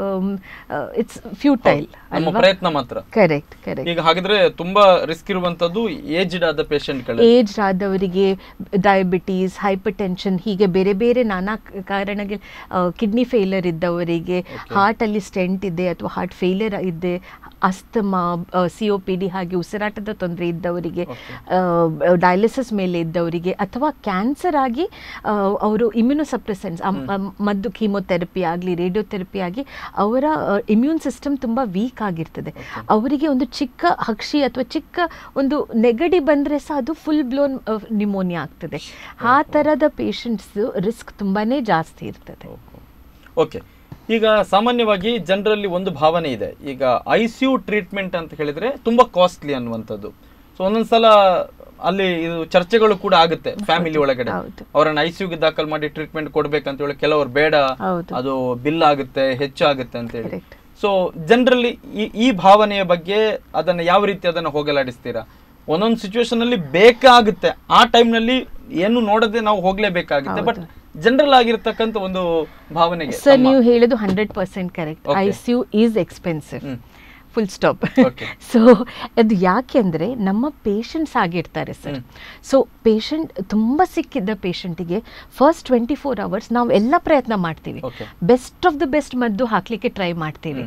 ಇಟ್ಸ್ ಫ್ಯೂಟೈಲ್ ನಮ್ಮ ಪ್ರಯತ್ನ ಮಾತ್ರ ಕರೆಕ್ಟ್ ಕರೆಕ್ಟ್ ಈಗ ಹಾಗಿದ್ರೆ ತುಂಬಾ ರಿಸ್ಕ್ ಇರುವಂತದ್ದು ಏಜ್ಡ್ ಆದ ಪೇಷಂಟ್ ಏಜ್ ಆದವರಿಗೆ ಡಯಾಬಿಟೀಸ್ ಹೈಪರ್ ಟೆನ್ಷನ್ ಹೀಗೆ ಬೇರೆ ಬೇರೆ ನಾನಾ ಕ- ಕಾರಣಕ್ಕೆ ಕಿಡ್ನಿ ಫೇಲಿಯರ್ ಇದ್ದವರಿಗೆ ಹಾರ್ಟಲ್ಲಿ ಸ್ಟೆಂಟ್ ಇದೆ ಅಥವಾ ಹಾರ್ಟ್ ಫೇಲಿಯರ್ ಇದೆ asthma C O P D ಹಾಗೆ ಉಸಿರಾಟದ ತೊಂದರೆ ಇದ್ದವರಿಗೆ ಡಯಾಲಿಸಿಸ್ ಮೇಲೆ ಇದ್ದವರಿಗೆ ಅಥವಾ ಕ್ಯಾನ್ಸರ್ ಆಗಿ ಅವರು ಇಮ್ಯುನೋಸಪ್ರೆಸೆನ್ಸ್ ಮದ್ದು ಕೀಮೊಥೆರಪಿ ಆಗಲಿ ರೇಡಿಯೋಥೆರಪಿ ಆಗಿ ಅವರ ಇಮ್ಯೂನ್ ಸಿಸ್ಟಮ್ ತುಂಬ ವೀಕ್ ಆಗಿರ್ತದೆ ಅವರಿಗೆ ಒಂದು ಚಿಕ್ಕ ಹಕ್ಷಿ ಅಥವಾ ಚಿಕ್ಕ ಒಂದು ನೆಗಡಿ ಬಂದರೆ ಸಹ ಅದು ಫುಲ್ ಬ್ಲೋನ್ ನಿಮೋನಿಯಾ ಆಗ್ತದೆ ಆ ಥರದ ಪೇಷಂಟ್ಸ್ ರಿಸ್ಕ್ ತುಂಬಾ ಜಾಸ್ತಿ ಇರ್ತದೆ ಓಕೆ ಈಗ ಸಾಮಾನ್ಯವಾಗಿ ಜನರಲ್ಲಿ ಒಂದು ಭಾವನೆ ಇದೆ ಈಗ ಐ ಸಿ ಯು ಟ್ರೀಟ್ಮೆಂಟ್ ಅಂತ ಹೇಳಿದ್ರೆ ತುಂಬಾ ಕಾಸ್ಟ್ಲಿ ಅನ್ನುವಂಥದ್ದು ಸೊ ಒಂದೊಂದ್ಸಲ ಅಲ್ಲಿ ಇದು ಚರ್ಚೆಗಳು ಕೂಡ ಆಗುತ್ತೆ ಫ್ಯಾಮಿಲಿ ಒಳಗಡೆ ಹೌದು. ಅವರನ್ನ ಐ ಸಿ ಯುಗೆ ದಾಖಲು ಮಾಡಿ ಟ್ರೀಟ್ಮೆಂಟ್ ಕೊಡ್ಬೇಕಂತ ಹೇಳಿ ಕೆಲವರು ಬೇಡ ಹೌದು. ಅದು ಬಿಲ್ ಆಗುತ್ತೆ ಹೆಚ್ಚಾಗುತ್ತೆ ಅಂತ ಹೇಳಿ Correct. ಸೊ ಜನರಲ್ಲಿ ಈ ಈ ಭಾವನೆಯ ಬಗ್ಗೆ ಅದನ್ನ ಯಾವ ರೀತಿ ಅದನ್ನ ಹೋಗಲಾಡಿಸ್ತೀರಾ ಒಂದೊಂದು ಸಿಚುವೇಶನ್ ಅಲ್ಲಿ ಬೇಕಾಗುತ್ತೆ ಆ time ನಲ್ಲಿ ಏನು ನೋಡದೆ ನಾವು ಹೋಗ್ಲೇಬೇಕಾಗುತ್ತೆ ಬಟ್ ಜನರಲ್ ಆಗಿರ್ತಕ್ಕಂಥ ಒಂದು ಭಾವನೆಗೆ ಸರ್ ತಮ್ಮ- ನೀವು ಹೇಳೋದು hundred percent correct Okay. I C U is expensive hmm. Full stop Okay. So ಅದು ಯಾಕೆಂದರೆ ನಮ್ಮ ಪೇಷಂಟ್ಸ್ ಆಗಿರ್ತಾರೆ ಸರ್ ಸೊ ಪೇಷಂಟ್ ತುಂಬ ಸಿಕ್ಕಿದ್ದ ಪೇಷಂಟಿಗೆ ಫಸ್ಟ್ ಟ್ವೆಂಟಿ ಫೋರ್ ಅವರ್ಸ್ ನಾವು ಎಲ್ಲ ಪ್ರಯತ್ನ ಮಾಡ್ತೀವಿ Okay. Best of the best ಮದ್ದು ಹಾಕಲಿಕ್ಕೆ ಟ್ರೈ ಮಾಡ್ತೀವಿ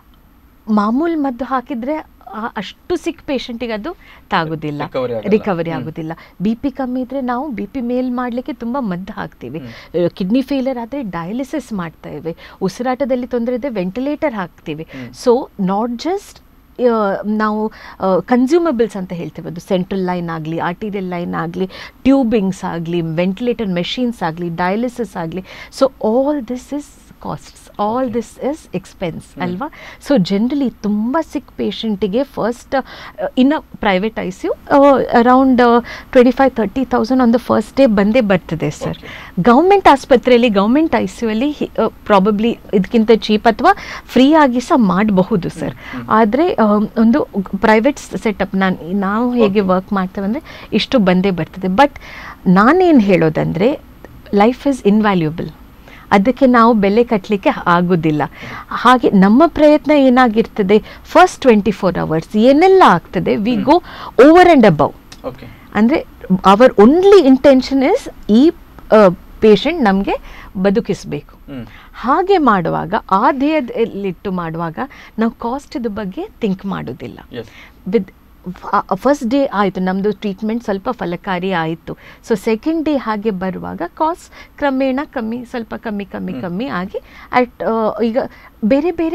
ಮಾಮೂಲು ಮದ್ದು ಹಾಕಿದ್ರೆ ಆ ಅಷ್ಟು ಸಿಕ್ ಪೇಷಂಟಿಗೆ ಅದು ತಾಗೋದಿಲ್ಲ Recovery ಆಗಲ್ಲ. ರಿಕವರಿ ಆಗೋದಿಲ್ಲ ಬಿ ಪಿ ಕಮ್ಮಿ ಇದ್ರೆ ನಾವು ಬಿ ಪಿ ಮೇಲ್ ಮಾಡಲಿಕ್ಕೆ ತುಂಬ ಮದ್ದು ಹಾಕ್ತೀವಿ ಕಿಡ್ನಿ ಫೇಲಿಯರ್ ಆದರೆ ಡಯಾಲಿಸಿಸ್ ಮಾಡ್ತೇವೆ ಉಸಿರಾಟದಲ್ಲಿ ತೊಂದರೆ ಇದ್ದರೆ ವೆಂಟಿಲೇಟರ್ ಹಾಕ್ತೀವಿ ಸೊ ನಾಟ್ ಜಸ್ಟ್ ನಾವು ಕನ್ಸ್ಯೂಮಬಲ್ಸ್ ಅಂತ ಹೇಳ್ತೇವೆ ಅದು ಸೆಂಟ್ರಲ್ ಲೈನ್ ಆಗಲಿ ಆರ್ಟಿರಿಯಲ್ ಲೈನ್ ಆಗಲಿ ಟ್ಯೂಬಿಂಗ್ಸ್ ಆಗಲಿ ವೆಂಟಿಲೇಟರ್ ಮೆಷಿನ್ಸ್ ಆಗಲಿ ಡಯಾಲಿಸಿಸ್ ಆಗಲಿ so all this is costs all this is expense ಅಲ್ವಾ ಸೊ ಜನರಲಿ ತುಂಬ ಸಿಕ್ ಪೇಷಂಟಿಗೆ ಫಸ್ಟ್ ಇನ್ನು private I C U around twenty five thirty thousand on the first day ಬಂದೇ ಬರ್ತದೆ ಸರ್ ಗೌರ್ಮೆಂಟ್ ಆಸ್ಪತ್ರೆಯಲ್ಲಿ government I C U ಅಲ್ಲಿ probably ಇದಕ್ಕಿಂತ cheap ಅಥವಾ ಫ್ರೀ ಆಗಿ ಸಹ ಮಾಡಬಹುದು ಸರ್ ಆದರೆ ಒಂದು ಪ್ರೈವೇಟ್ ಸೆಟಪ್ ನಾನು ನಾವು ಹೇಗೆ ವರ್ಕ್ ಮಾಡ್ತೇವೆ ಅಂದರೆ ಇಷ್ಟು ಬಂದೇ ಬರ್ತದೆ ಬಟ್ ನಾನೇನು ಹೇಳೋದಂದರೆ ಲೈಫ್ ಇಸ್ ಇನ್ವ್ಯಾಲ್ಯೂಬಲ್ ಅದಕ್ಕೆ ನಾವು ಬೆಲೆ ಕಟ್ಟಲಿಕ್ಕೆ ಆಗೋದಿಲ್ಲ ಹಾಗೆ ನಮ್ಮ ಪ್ರಯತ್ನ ಏನಾಗಿರ್ತದೆ ಫಸ್ಟ್ ಟ್ವೆಂಟಿ ಫೋರ್ ಅವರ್ಸ್ ಏನೆಲ್ಲ ಆಗ್ತದೆ we go over and above okay ಅಂದರೆ ಅವರ್ ಓನ್ಲಿ ಇಂಟೆನ್ಷನ್ ಇಸ್ ಈ ಪೇಷಂಟ್ ನಮಗೆ ಬದುಕಿಸಬೇಕು ಹ್ಮ್ ಹಾಗೆ ಮಾಡುವಾಗ ಆ ಧ್ಯೇಯದಲ್ಲಿಟ್ಟು ಮಾಡುವಾಗ ನಾವು ಕಾಸ್ಟ್ದ ಬಗ್ಗೆ ಥಿಂಕ್ ಮಾಡೋದಿಲ್ಲ ಎಸ್ ವಿತ್ ಫಸ್ಟ್ ಡೇ ಆಯಿತು ನಮ್ಮದು ಟ್ರೀಟ್ಮೆಂಟ್ ಸ್ವಲ್ಪ ಫಲಕಾರಿ ಆಯಿತು ಸೊ ಸೆಕೆಂಡ್ ಡೇ ಹಾಗೆ ಬರುವಾಗ ಕಾಸ್ಟ್ ಕ್ರಮೇಣ ಕಮ್ಮಿ ಸ್ವಲ್ಪ ಕಮ್ಮಿ ಕಮ್ಮಿ ಕಮ್ಮಿ ಆಗಿ ಅಟ್ ಈಗ ಬೇರೆ ಬೇರೆ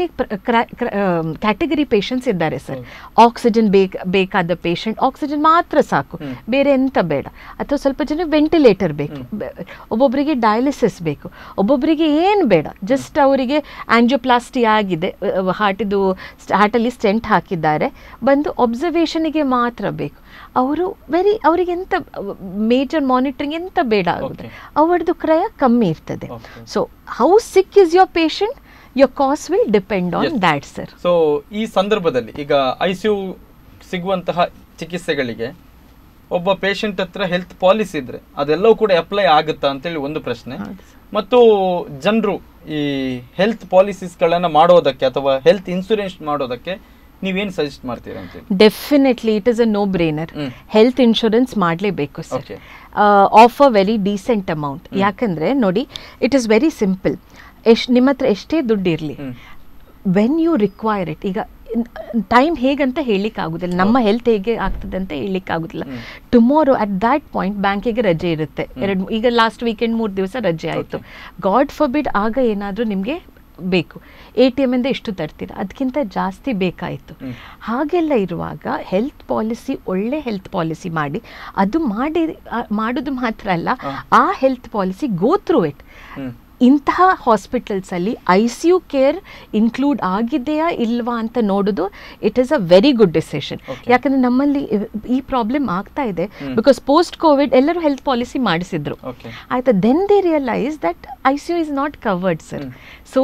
ಕ್ಯಾಟಗರಿ ಪೇಷಂಟ್ಸ್ ಇದ್ದಾರೆ ಸರ್ ಆಕ್ಸಿಜನ್ ಬೇಕ್ ಬೇಕಾದ ಪೇಷಂಟ್ ಆಕ್ಸಿಜನ್ ಮಾತ್ರ ಸಾಕು ಬೇರೆ ಎಂತ ಬೇಡ ಅಥವಾ ಸ್ವಲ್ಪ ಜನ ವೆಂಟಿಲೇಟರ್ ಬೇಕು ಬೆ- ಒಬ್ಬೊಬ್ಬರಿಗೆ ಡಯಾಲಿಸಿಸ್ ಬೇಕು ಒಬ್ಬೊಬ್ಬರಿಗೆ ಏನು ಬೇಡ ಜಸ್ಟ್ ಅವರಿಗೆ ಆಂಜಿಯೋಪ್ಲಾಸ್ಟಿ ಆಗಿದೆ ಹಾರ್ಟಿದು ಹಾರ್ಟಲ್ಲಿ ಸ್ಟೆಂಟ್ ಹಾಕಿದ್ದಾರೆ ಬಂದು ಒಬ್ಸರ್ವೇಷನಿಗೆ ಮಾತ್ರ ಬೇಕು ಅವರು ವೆರಿ ಅವರಿಗೆ ಎಂತ ಮೇಜರ್ ಮಾನಿಟರಿಂಗ್ ಎಂತ ಬೇಡ ಆಗುತ್ತೆ Okay. ಅವರದ್ದು ಕ್ರಯ ಕಮ್ಮಿ ಇರ್ತದೆ Okay. So how sick is your patient your cost will depend on Yes. That sir so ಈ ಸಂದರ್ಭದಲ್ಲಿ ಈಗ ಐ ಸಿ ಯು ಸಿಗುವಂತಹ ಚಿಕಿತ್ಸೆಗಳಿಗೆ ಒಬ್ಬ ಪೇಷಂಟ್ ಹತ್ರ ಹೆಲ್ತ್ ಪಾಲಿಸಿ ಇದ್ರೆ ಅದೆಲ್ಲವೂ ಕೂಡ ಅಪ್ಲೈ ಆಗುತ್ತಾ ಅಂತೇಳಿ ಒಂದು ಪ್ರಶ್ನೆ ಹೌದು ಸರ್. ಮತ್ತು ಜನರು ಈ ಹೆಲ್ತ್ ಪಾಲಿಸೀಸ್ಗಳನ್ನು ಮಾಡೋದಕ್ಕೆ ಅಥವಾ ಹೆಲ್ತ್ ಇನ್ಸೂರೆನ್ಸ್ ಮಾಡೋದಕ್ಕೆ ನೀವೇನು ಸಜೆಸ್ಟ್ ಮಾಡ್ತೀರಾ ಅಂತೇಳಿ definitely it is a no brainer hmm. Health insurance ಮಾಡಲೇಬೇಕು sir Okay. Of a very decent amount ಯಾಕಂದರೆ ನೋಡಿ ಇಟ್ ಇಸ್ ವೆರಿ ಸಿಂಪಲ್ ಎಷ್ಟು ನಿಮ್ಮ ಹತ್ರ ಎಷ್ಟೇ ದುಡ್ಡು ಇರಲಿ hmm. When you require it ಈಗ ಟೈಮ್ ಹೇಗಂತ ಹೇಳಲಿಕ್ಕೆ ಆಗುದಿಲ್ಲ ನಮ್ಮ ಹೆಲ್ತ್ ಹೇಗೆ ಆಗ್ತದೆ ಅಂತ ಹೇಳಲಿಕ್ಕೆ ಆಗುದಿಲ್ಲ ಟುಮಾರೋ ಅಟ್ ದ್ಯಾಟ್ ಪಾಯಿಂಟ್ ಬ್ಯಾಂಕಿಗೆ ರಜೆ ಇರುತ್ತೆ ಎರಡು ಈಗ ಲಾಸ್ಟ್ ವೀಕೆಂಡ್ ಮೂರು ದಿವಸ ರಜೆ ಆಯಿತು ಗಾಡ್ ಫರ್ಬಿಡ್ ಆಗ ಏನಾದರೂ ನಿಮಗೆ ಬೇಕು ಎ ಟಿ ಎಮ್ಮಿಂದ ಎಷ್ಟು ತರ್ತೀರ ಅದಕ್ಕಿಂತ ಜಾಸ್ತಿ ಬೇಕಾಯಿತು ಹಾಗೆಲ್ಲ ಇರುವಾಗ ಹೆಲ್ತ್ ಪಾಲಿಸಿ ಒಳ್ಳೆ ಹೆಲ್ತ್ ಪಾಲಿಸಿ ಮಾಡಿ ಅದು ಮಾಡಿ ಆ, ಮಾಡೋದು ಮಾತ್ರ ಅಲ್ಲ ಆ health policy go through it hmm. ಇಂತಹ ಹಾಸ್ಪಿಟಲ್ಸಲ್ಲಿ I C U care include ಆಗಿದೆಯಾ ಇಲ್ವಾ ಅಂತ ನೋಡೋದು it is a very good decision Okay. ಯಾಕಂದ್ರೆ ನಮ್ಮಲ್ಲಿ ಇವ್- ಈ ಪ್ರಾಬ್ಲಮ್ ಆಗ್ತಾ ಇದೆ ಬಿಕಾಸ್ ಪೋಸ್ಟ್ ಕೋವಿಡ್ ಎಲ್ಲರೂ ಹೆಲ್ತ್ ಪಾಲಿಸಿ ಮಾಡಿಸಿದ್ರು ಓಕೆ ಆಯ್ತಾ then they realise that I C U is not covered sir so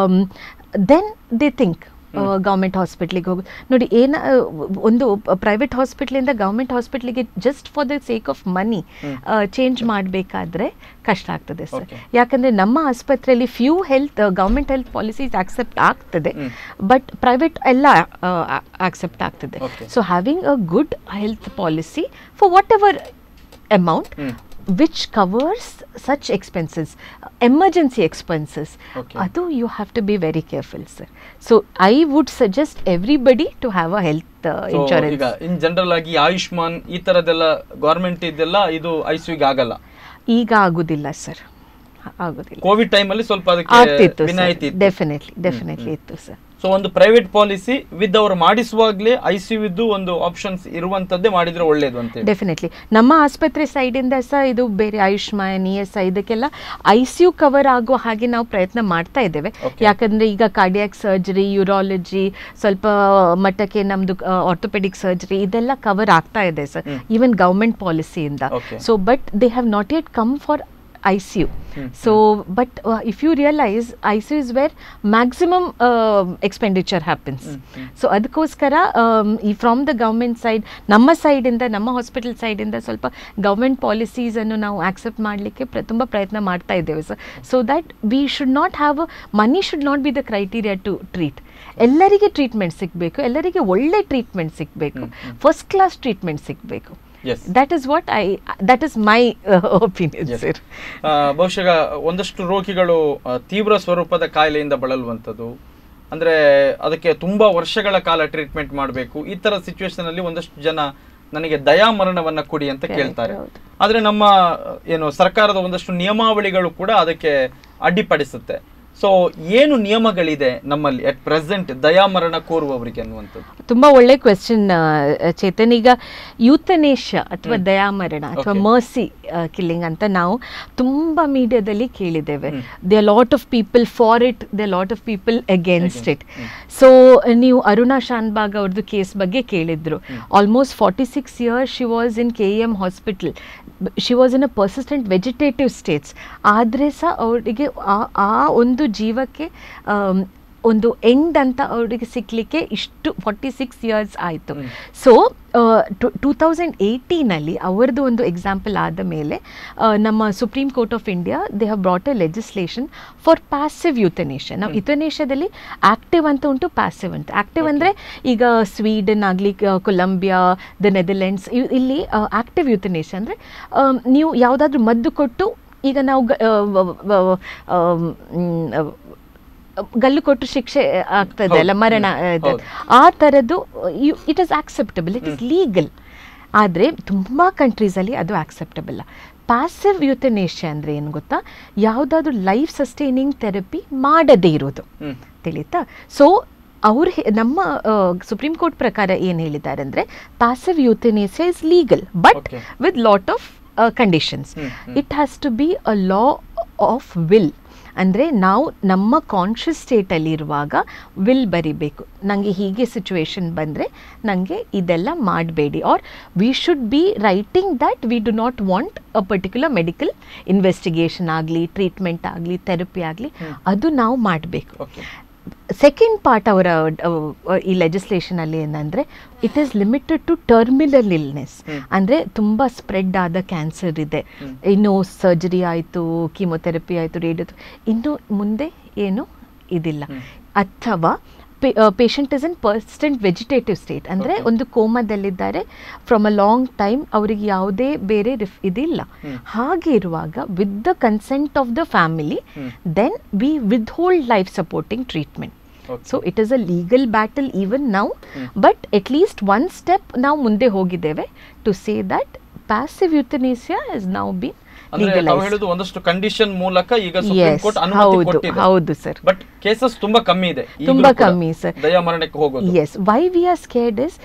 then they think government ಹಾಸ್ಪಿಟ್ಲಿಗೆ ಹೋಗಿ ನೋಡಿ ಏನ ಒಂದು ಪ್ರೈವೇಟ್ ಹಾಸ್ಪಿಟ್ಲಿಂದ ಗೌರ್ಮೆಂಟ್ ಹಾಸ್ಪಿಟ್ಲಿಗೆ just for the sake of money change ಮಾಡಬೇಕಾದ್ರೆ ಕಷ್ಟ ಆಗ್ತದೆ ಸರ್ Okay. ಯಾಕಂದರೆ ನಮ್ಮ ಆಸ್ಪತ್ರೆಯಲ್ಲಿ few health government health policies accept ಆಗ್ತದೆ ಬಟ್ ಪ್ರೈವೇಟ್ ಎಲ್ಲ ಆಕ್ಸೆಪ್ಟ್ ಆಗ್ತದೆ Okay. So having a good health policy for whatever amount which covers such expenses emergency expenses Okay. adu you have to be very careful sir so i would suggest everybody to have a health uh, So, insurance ಈಗ in general ಆಗಿ ಆಯುಷ್ಮಾನ್ ಈ ತರದೆಲ್ಲ government ಇದೆಲ್ಲ ಇದು I C ಆಗಲ್ಲ ಈಗ ಆಗುದಿಲ್ಲ sir ಆಗುದಿಲ್ಲ Covid time ಅಲ್ಲಿ ಸ್ವಲ್ಪ ಆಗ್ತಿತ್ತು ಅದಕ್ಕೆ ವಿನಾಯಿತಿ ಇತ್ತು ಡೆಫಿನೆಟ್ಲಿ ಡೆಫಿನೆಟ್ಲಿ ಇತ್ತು ಸರ್ ಸೊ ಒಂದು ಪ್ರೈವೇಟ್ ಪಾಲಿಸಿ ವಿತ್ ಅವರು ಮಾಡಿಸುವಾಗ್ಲೇ ಐ ಸಿ ಇದ್ದು ಒಂದು ಆಪ್ಷನ್ಸ್ ಇರುವಂತದ್ದೇ ಮಾಡಿದ್ರೆ ಒಳ್ಳೇದು ಅಂತ ಹೇಳಿ ಡೆಫಿನೆಟ್ಲಿ ನಮ್ಮ ಆಸ್ಪತ್ರೆ ಸೈಡಿಂದ ಸಹ ಇದು ಬೇರೆ ಆಯುಷ್ಮಾನ್ ಇ ಎಸ್ ಐ ಇದಕ್ಕೆಲ್ಲ ಐ ಸಿ ಯು ಕವರ್ ಆಗೋ ಹಾಗೆ ನಾವು ಪ್ರಯತ್ನ ಮಾಡ್ತಾ ಇದ್ದೇವೆ Okay. ಯಾಕಂದ್ರೆ ಈಗ ಕಾರ್ಡಿಯಾಕ್ ಸರ್ಜರಿ ಯೂರಾಲಜಿ ಸ್ವಲ್ಪ ಮಟ್ಟಕ್ಕೆ ನಮ್ದು ಆರ್ಥೋಪೆಡಿಕ್ ಸರ್ಜರಿ ಇದೆಲ್ಲ ಕವರ್ ಆಗ್ತಾ ಇದೆ ಸರ್ ಈವನ್ ಗೌರ್ಮೆಂಟ್ ಪಾಲಿಸಿಯಿಂದ Okay. So but they have not yet come for I C U so but if you realise I C U is where maximum expenditure happens so ಅದಕ್ಕೋಸ್ಕರ um, ಈ from the government side ನಮ್ಮ ಸೈಡಿಂದ ನಮ್ಮ hospital ಸೈಡಿಂದ ಸ್ವಲ್ಪ government ಪಾಲಿಸೀಸನ್ನು ನಾವು accept ಮಾಡಲಿಕ್ಕೆ ಪ್ರ ತುಂಬ ಪ್ರಯತ್ನ ಮಾಡ್ತಾ ಇದ್ದೇವೆ sir so that we should not have money should not be the criteria to treat ಎಲ್ಲರಿಗೆ ಟ್ರೀಟ್ಮೆಂಟ್ ಸಿಗಬೇಕು ಎಲ್ಲರಿಗೆ ಒಳ್ಳೆ ಟ್ರೀಟ್ಮೆಂಟ್ ಸಿಗಬೇಕು ಫಸ್ಟ್ ಕ್ಲಾಸ್ ಟ್ರೀಟ್ಮೆಂಟ್ ಸಿಗಬೇಕು yes that is what I that is my opinion Yes. Sir ಆ, ಬಹುಶಃ ಒಂದಷ್ಟು ರೋಗಿಗಳು ಆ, ತೀವ್ರ ಸ್ವರೂಪದ ಕಾಯಿಲೆಯಿಂದ ಬಳಲುವಂಥದ್ದು ಅಂದ್ರೆ ಅದಕ್ಕೆ ತುಂಬಾ ವರ್ಷಗಳ ಕಾಲ ಟ್ರೀಟ್ಮೆಂಟ್ ಮಾಡಬೇಕು ಈ ತರ ಸಿಚುವೇಶನ್ ಅಲ್ಲಿ ಒಂದಷ್ಟು ಜನ ನನಗೆ ದಯಾಮರಣವನ್ನ ಕೊಡಿ ಅಂತ ಕೇಳ್ತಾರೆ ಹೌದು. ಆದ್ರೆ ನಮ್ಮ ಆ, ಏನು ಸರ್ಕಾರದ ಒಂದಷ್ಟು ನಿಯಮಾವಳಿಗಳು ಕೂಡ ಅದಕ್ಕೆ ಅಡ್ಡಿಪಡಿಸುತ್ತೆ ಸೊ ಏನು ನಿಯಮಗಳಿದೆ ನಮ್ಮಲ್ಲಿ ಅಟ್ ಪ್ರೆಸೆಂಟ್ ದಯಾಮರಣ ಕೋರುವವರಿಗೆ ಅನ್ನುವಂಥದ್ದು ತುಂಬಾ ಒಳ್ಳೆ ಕ್ವೆಶನ್ ಚೇತನ್ ಈಗ ಯೂತನೇಶ ಅಥವಾ ದಯಾಮರಣ ಅಥವಾ Okay. ಮರ್ಸಿ ಕಿಲ್ಲಿಂಗ್ ಅಂತ ನಾವು ತುಂಬಾ ಮೀಡಿಯಾದಲ್ಲಿ ಕೇಳಿದ್ದೇವೆ they lot of people for it they lot of people against it so ನೀವು ಅರುಣಾ ಶಾನ್ಬಾಗ್ ಅವ್ರದ್ದು ಕೇಸ್ ಬಗ್ಗೆ ಕೇಳಿದ್ರು almost forty six years she was in K M hospital she was in a persistent vegetative states ಆದರೆ ಸಹ ಅವರಿಗೆ ಆ- ಆ ಒಂದು ಜೀವಕ್ಕೆ ಆಮ್, ಒಂದು ಎಂಡ್ ಅಂತ ಅವರಿಗೆ ಸಿಕ್ಕಲಿಕ್ಕೆ ಇಷ್ಟು ಫಾರ್ಟಿ ಸಿಕ್ಸ್ ಇಯರ್ಸ್ ಆಯಿತು ಸೊ ಟೂ ತೌಸಂಡ್ ಏಯ್ಟೀನಲ್ಲಿ ಅವರದ್ದು ಒಂದು ಎಕ್ಸಾಂಪಲ್ ಆದ ಮೇಲೆ ಆ, ನಮ್ಮ Supreme Court of India they have brought a legislation for passive euthanasia ನಾವು ಯುತನೇಷದಲ್ಲಿ ಆಕ್ಟಿವ್ ಅಂತ ಉಂಟು ಪ್ಯಾಸಿವ್ ಅಂತ ಆಕ್ಟಿವ್ ಅಂದರೆ ಈಗ ಸ್ವೀಡನ್ ಆಗಲಿ ಕೊಲಂಬಿಯಾ ದ ನೆದರ್ಲೆಂಡ್ಸ್ ಇಲ್ಲಿ ಆಕ್ಟಿವ್ ಯುತನೇಷನ್ ಅಂದರೆ ನೀವು ಯಾವುದಾದ್ರೂ ಮದ್ದು ಕೊಟ್ಟು ಈಗ ನಾವು ಗ- ಆ, ವ- ವ- ಆ, ಮ್, ಆ, ಗಲ್ಲು ಕೊಟ್ಟು ಶಿಕ್ಷೆ ಆಗ್ತದೆ ಅಲ್ಲ ಹೌದು. ಮರಣ ಹ್ಮ್. ಇದು. ಹೌದು. ಆ ಥರದ್ದು it is acceptable it is legal ಆದರೆ ತುಂಬ ಕಂಟ್ರೀಸಲ್ಲಿ ಅದು ಆಕ್ಸೆಪ್ಟಬಲ್ ಪ್ಯಾಸಿವ್ ಯುತನೇಷಿಯಾ ಅಂದರೆ ಏನು ಗೊತ್ತಾ ಯಾವುದಾದ್ರೂ ಲೈಫ್ ಸಸ್ಟೈನಿಂಗ್ ಥೆರಪಿ ಮಾಡದೇ ಇರೋದು ಹ್ಮ್ ತಿಳಿತಾ ಸೊ ಅವ್ರು ಹೇ- ನಮ್ಮ ಸುಪ್ರೀಂ ಕೋರ್ಟ್ ಪ್ರಕಾರ ಏನು ಹೇಳಿದ್ದಾರೆ ಅಂದರೆ passive euthanasia is legal but Okay. With lot of conditions hmm, hmm. It has to be a law of will ಅಂದರೆ ನಾವು ನಮ್ಮ ಕಾನ್ಷಿಯಸ್ ಸ್ಟೇಟಲ್ಲಿ ಇರುವಾಗ ವಿಲ್ ಬರಿಬೇಕು ನನಗೆ ಹೀಗೆ ಸಿಚುವೇಶನ್ ಬಂದರೆ ನನಗೆ ಇದೆಲ್ಲ ಮಾಡಬೇಡಿ or we should be writing that we do not want a particular medical investigation ಆಗಲಿ ಟ್ರೀಟ್ಮೆಂಟ್ ಆಗಲಿ ಥೆರಪಿ ಆಗಲಿ ಅದು ನಾವು ಮಾಡಬೇಕು ಓಕೆ ಸೆಕೆಂಡ್ ಪಾರ್ಟ್ ಅವರ ಅಹ್, ಈ legislation ಅಲ್ಲಿ ಏನಂದರೆ it is limited to terminal illness ಅಂದರೆ ತುಂಬ ಸ್ಪ್ರೆಡ್ ಆದ ಕ್ಯಾನ್ಸರ್ ಇದೆ ಇನ್ನು ಸರ್ಜರಿ ಆಯಿತು ಕೀಮೊಥೆರಪಿ ಆಯಿತು ರೇಡಿಯೋ ಇನ್ನು ಮುಂದೆ ಏನು ಇದಿಲ್ಲ ಅಥವಾ patient is in persistent vegetative state ಅಂದರೆ ಒಂದು ಕೋಮದಲ್ಲಿದ್ದಾರೆ ಫ್ರಮ್ ಅ ಲಾಂಗ್ ಟೈಮ್ ಅವರಿಗೆ ಯಾವುದೇ ಬೇರೆ ರಿಫ್ ಇದಿಲ್ಲ ಹಾಗೆ ಇರುವಾಗ with the consent of the family then we withhold life supporting treatment Okay. So it is a legal battle even now but at least one step ನಾವು ಮುಂದೆ ಹೋಗಿದ್ದೇವೆ to say that passive euthanasia is now been ಅಂದ್ರೆ ತಾವು legalise ಹೇಳುದು ಒಂದಷ್ಟು condition ಮೂಲಕ ಈಗ supreme S court ಅನುಮತಿ ಹೌದು ಕೊಟ್ಟಿದೆ ಹೌದು ಸರ್ ಬಟ್ ಕೇಸಸ್ ತುಂಬಾ ಕಮ್ಮಿ ಇದೆ ಈಗಲೂ ತುಂಬಾ ಕೂಡ ಕಮ್ಮಿ, sir. ದಯಾಮರಣಕ್ಕೆ ಹೋಗೋದು yes why we are scared is